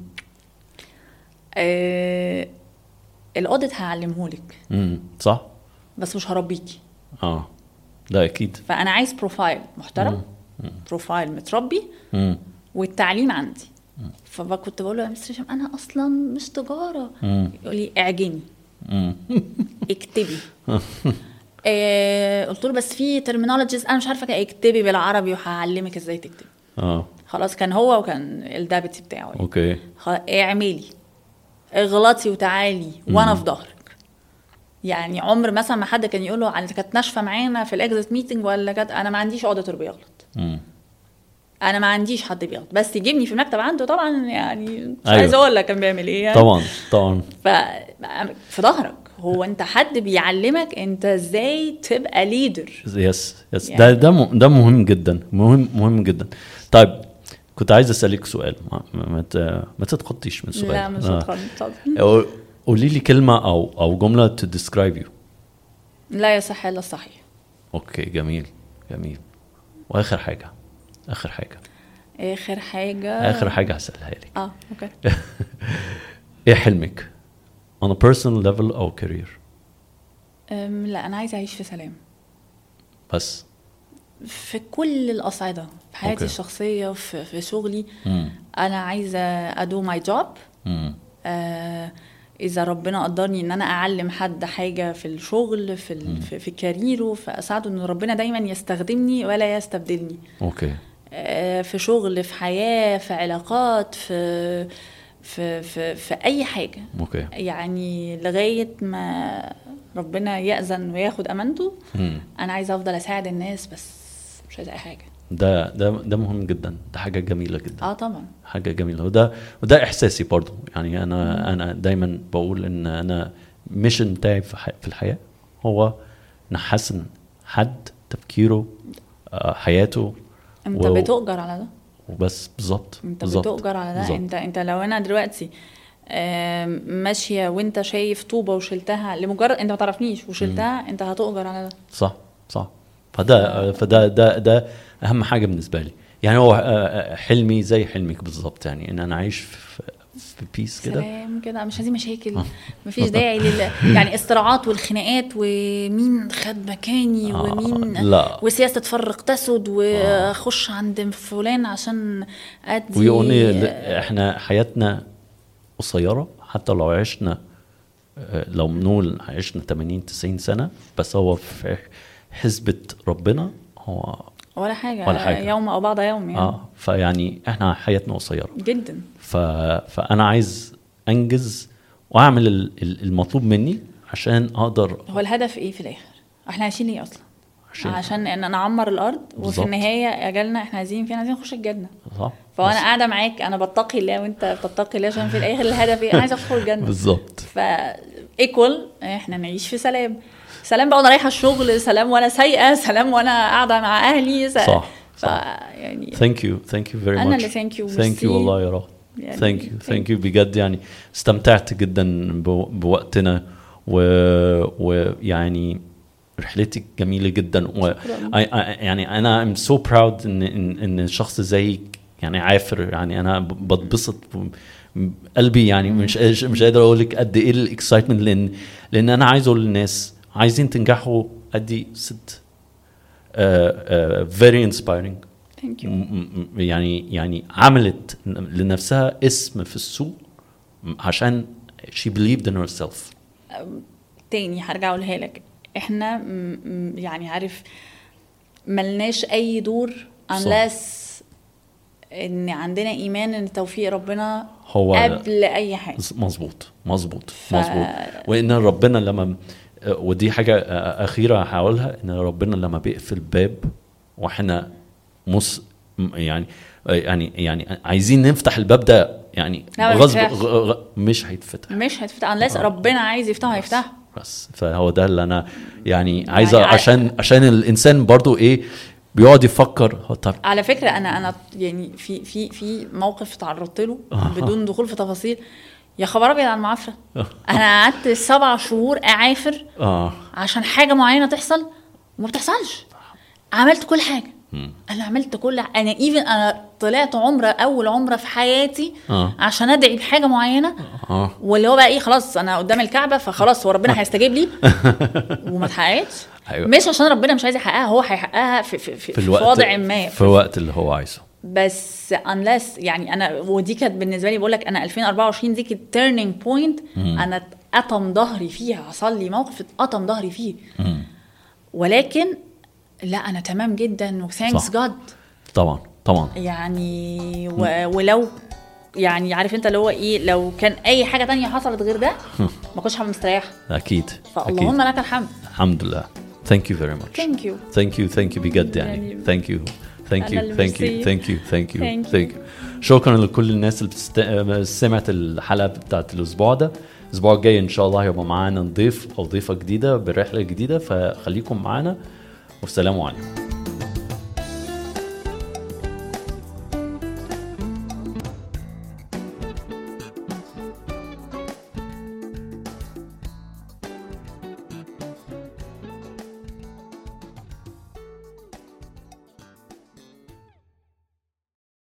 آه الاوديت هعلمهولك مم. صح بس مش هربيكي اه ده اكيد فانا عايز بروفايل محترم بروفايل متربي مم. والتعليم عندي فكنت بقول له يا مستر هشام انا اصلا مش تجاره مم. يقول لي اعجني مم. اكتبي آه قلت له بس في ترمينولوجيز انا مش عارفه كده. اكتبي بالعربي وهعلمك ازاي تكتبي اه خلاص كان هو وكان الدابتي بتاعه يعني. اوكي خلاص اعملي اغلطي وتعالي وانا في ظهرك يعني عمر مثلا ما حد كان يقول له انت كانت ناشفه معانا في الاكزيت ميتنج ولا كانت انا ما عنديش اوديتور بيغلط مم. انا ما عنديش حد بيغلط بس يجيبني في المكتب عنده طبعا يعني مش أيوة. عايزه اقول لك كان بيعمل ايه يعني طبعا طبعا ف في ظهرك هو انت حد بيعلمك انت ازاي تبقى ليدر يس يس يعني- ده ده م- ده مهم جدا مهم مهم جدا طيب كنت عايز اسالك سؤال ما ما, ما, ت- ما تتخطيش من سؤال لا مش آه. هتخن اتفضل. قول- قولي لي كلمه او او جمله to describe you لا يصح الا الصحيح اوكي جميل جميل واخر حاجه اخر حاجه اخر حاجه اخر حاجه هسالها لك اه اوكي ايه حلمك on a personal level او career أم، لا انا عايزه اعيش في سلام بس في كل الاصعده في حياتي أوكي. الشخصيه في, في شغلي مم. انا عايزه ادو ماي جوب مم. آه اذا ربنا قدرني ان انا اعلم حد حاجه في الشغل في ال- في, في كاريره فاساعده ان ربنا دايما يستخدمني ولا يستبدلني اوكي آه، في شغل في حياه في علاقات في في في, في اي حاجه اوكي يعني لغايه ما ربنا ياذن وياخد امانته مم. انا عايزه افضل اساعد الناس بس مش عايزه اي حاجه ده ده ده مهم جدا ده حاجه جميله جدا اه طبعا حاجه جميله وده وده احساسي برضو يعني انا انا دايما بقول ان انا ميشن بتاعي في ح- في الحياه هو نحسن حد تفكيره آه، حياته انت و- بتؤجر على ده وبس بالظبط انت بالظبط، بتؤجر على ده بالظبط. انت انت لو انا دلوقتي آم، ماشيه وانت شايف طوبه وشلتها لمجرد انت ما تعرفنيش وشلتها انت هتؤجر على ده صح صح فده فده ده ده اهم حاجه بالنسبه لي يعني هو آه، حلمي زي حلمك بالظبط يعني ان انا اعيش في في بيس كده سلام كده مش عايزين مشاكل مفيش داعي لل يعني الصراعات والخناقات ومين خد مكاني آه، ومين لا. وسياسه تفرق تسد واخش عند فلان عشان ادي ويقولني ل- احنا حياتنا قصيره حتى لو عشنا آه، لو بنقول عشنا 80 90 سنه بس هو في حسبه ربنا هو ولا حاجه ولا حاجة. يوم او بعض يوم يعني اه فيعني احنا حياتنا قصيره جدا ف... فانا عايز انجز واعمل ال- ال- المطلوب مني عشان اقدر هو الهدف ايه في الاخر احنا عايشين ليه اصلا عشان عشان ان نعمر الارض وفي بالظبط. النهايه اجلنا احنا عايزين فين عايزين نخش الجنه صح فانا قاعده معاك انا بتقي الله وانت بتتقي الله عشان في الاخر الهدف ايه انا عايزه ادخل الجنه بالظبط ف ايكوال احنا نعيش في سلام سلام بقى وانا رايحه الشغل سلام وانا سايقه سلام وانا قاعده مع اهلي س... صح ف صح يعني ثانك يو ثانك يو فيري ماتش أنا اللي thank you، ثانك ميرسي. يو والله يا رب يعني ثانك يو thank ثانك يو بجد يعني استمتعت جدا بو- بوقتنا و... ويعني رحلتك جميله جدا و... شكراً. I, I, يعني انا ام سو براود ان ان ان شخص زيك يعني عافر يعني انا ب- بتبسط ب- قلبي يعني مش قادر- مش قادر اقول لك قد ايه الاكسايتمنت لان لان انا عايز اقول للناس عايزين تنجحوا ادي ست فيري انسبايرنج ثانك يو م- م- يعني يعني عملت لنفسها اسم في السوق عشان she believed in herself تاني هرجع اقولها لك احنا م- م- يعني عارف ملناش اي دور صح. unless ان عندنا ايمان ان توفيق ربنا هو قبل اي حاجه مظبوط مظبوط ف- مظبوط وان ربنا لما ودي حاجه اخيره هقولها ان ربنا لما بيقفل باب واحنا مس يعني يعني يعني عايزين نفتح الباب ده يعني لا، ما غصب ينفعش. غ- غ- مش هيتفتح مش هتفتح unless آه. ربنا عايز يفتحه هيفتحه بس فهو ده اللي انا يعني عايزه ع- عشان عشان الانسان برضو ايه بيقعد يفكر هو طب على فكره انا انا يعني في في في موقف تعرضت له آه. بدون دخول في تفاصيل يا خبر ابيض على المعافره آه. انا قعدت سبع شهور اعافر اه عشان حاجه معينه تحصل وما بتحصلش عملت كل حاجه مم. انا عملت كل انا ايفن انا طلعت عمره اول عمره في حياتي اه عشان ادعي بحاجه معينه اه واللي هو بقى ايه خلاص انا قدام الكعبه فخلاص هو ربنا هيستجيب لي وما اتحققتش أيوة. مش عشان ربنا مش عايز يحققها هو هيحققها في في, في, في الوقت في وضع ما في الوقت اللي هو عايزه بس unless يعني انا ودي كانت بالنسبه لي بقول لك انا 2024 دي كانت تيرنينج بوينت انا اتقطم ظهري فيها حصل لي موقف اتقطم ظهري فيه مم. ولكن لا انا تمام جدا وثانكس صح. جاد طبعا طبعا يعني و... ولو يعني عارف انت اللي هو ايه لو كان اي حاجه تانية حصلت غير ده ما كنتش هبقى مستريحه اكيد فاللهم اكيد لك الحمد الحمد لله ثانك يو فيري ماتش ثانك يو ثانك يو ثانك يو بجد يعني يعني ثانك يو ثانك أنا يو اللي ثانك يو ميرسي. ثانك يو ثانك يو Thank you. ثانك يو شكرا لكل الناس اللي بتست... سمعت الحلقه بتاعت الاسبوع ده الاسبوع الجاي ان شاء الله هيبقى معانا ضيف او ضيفه جديده برحله جديده فخليكم معانا والسلام عليكم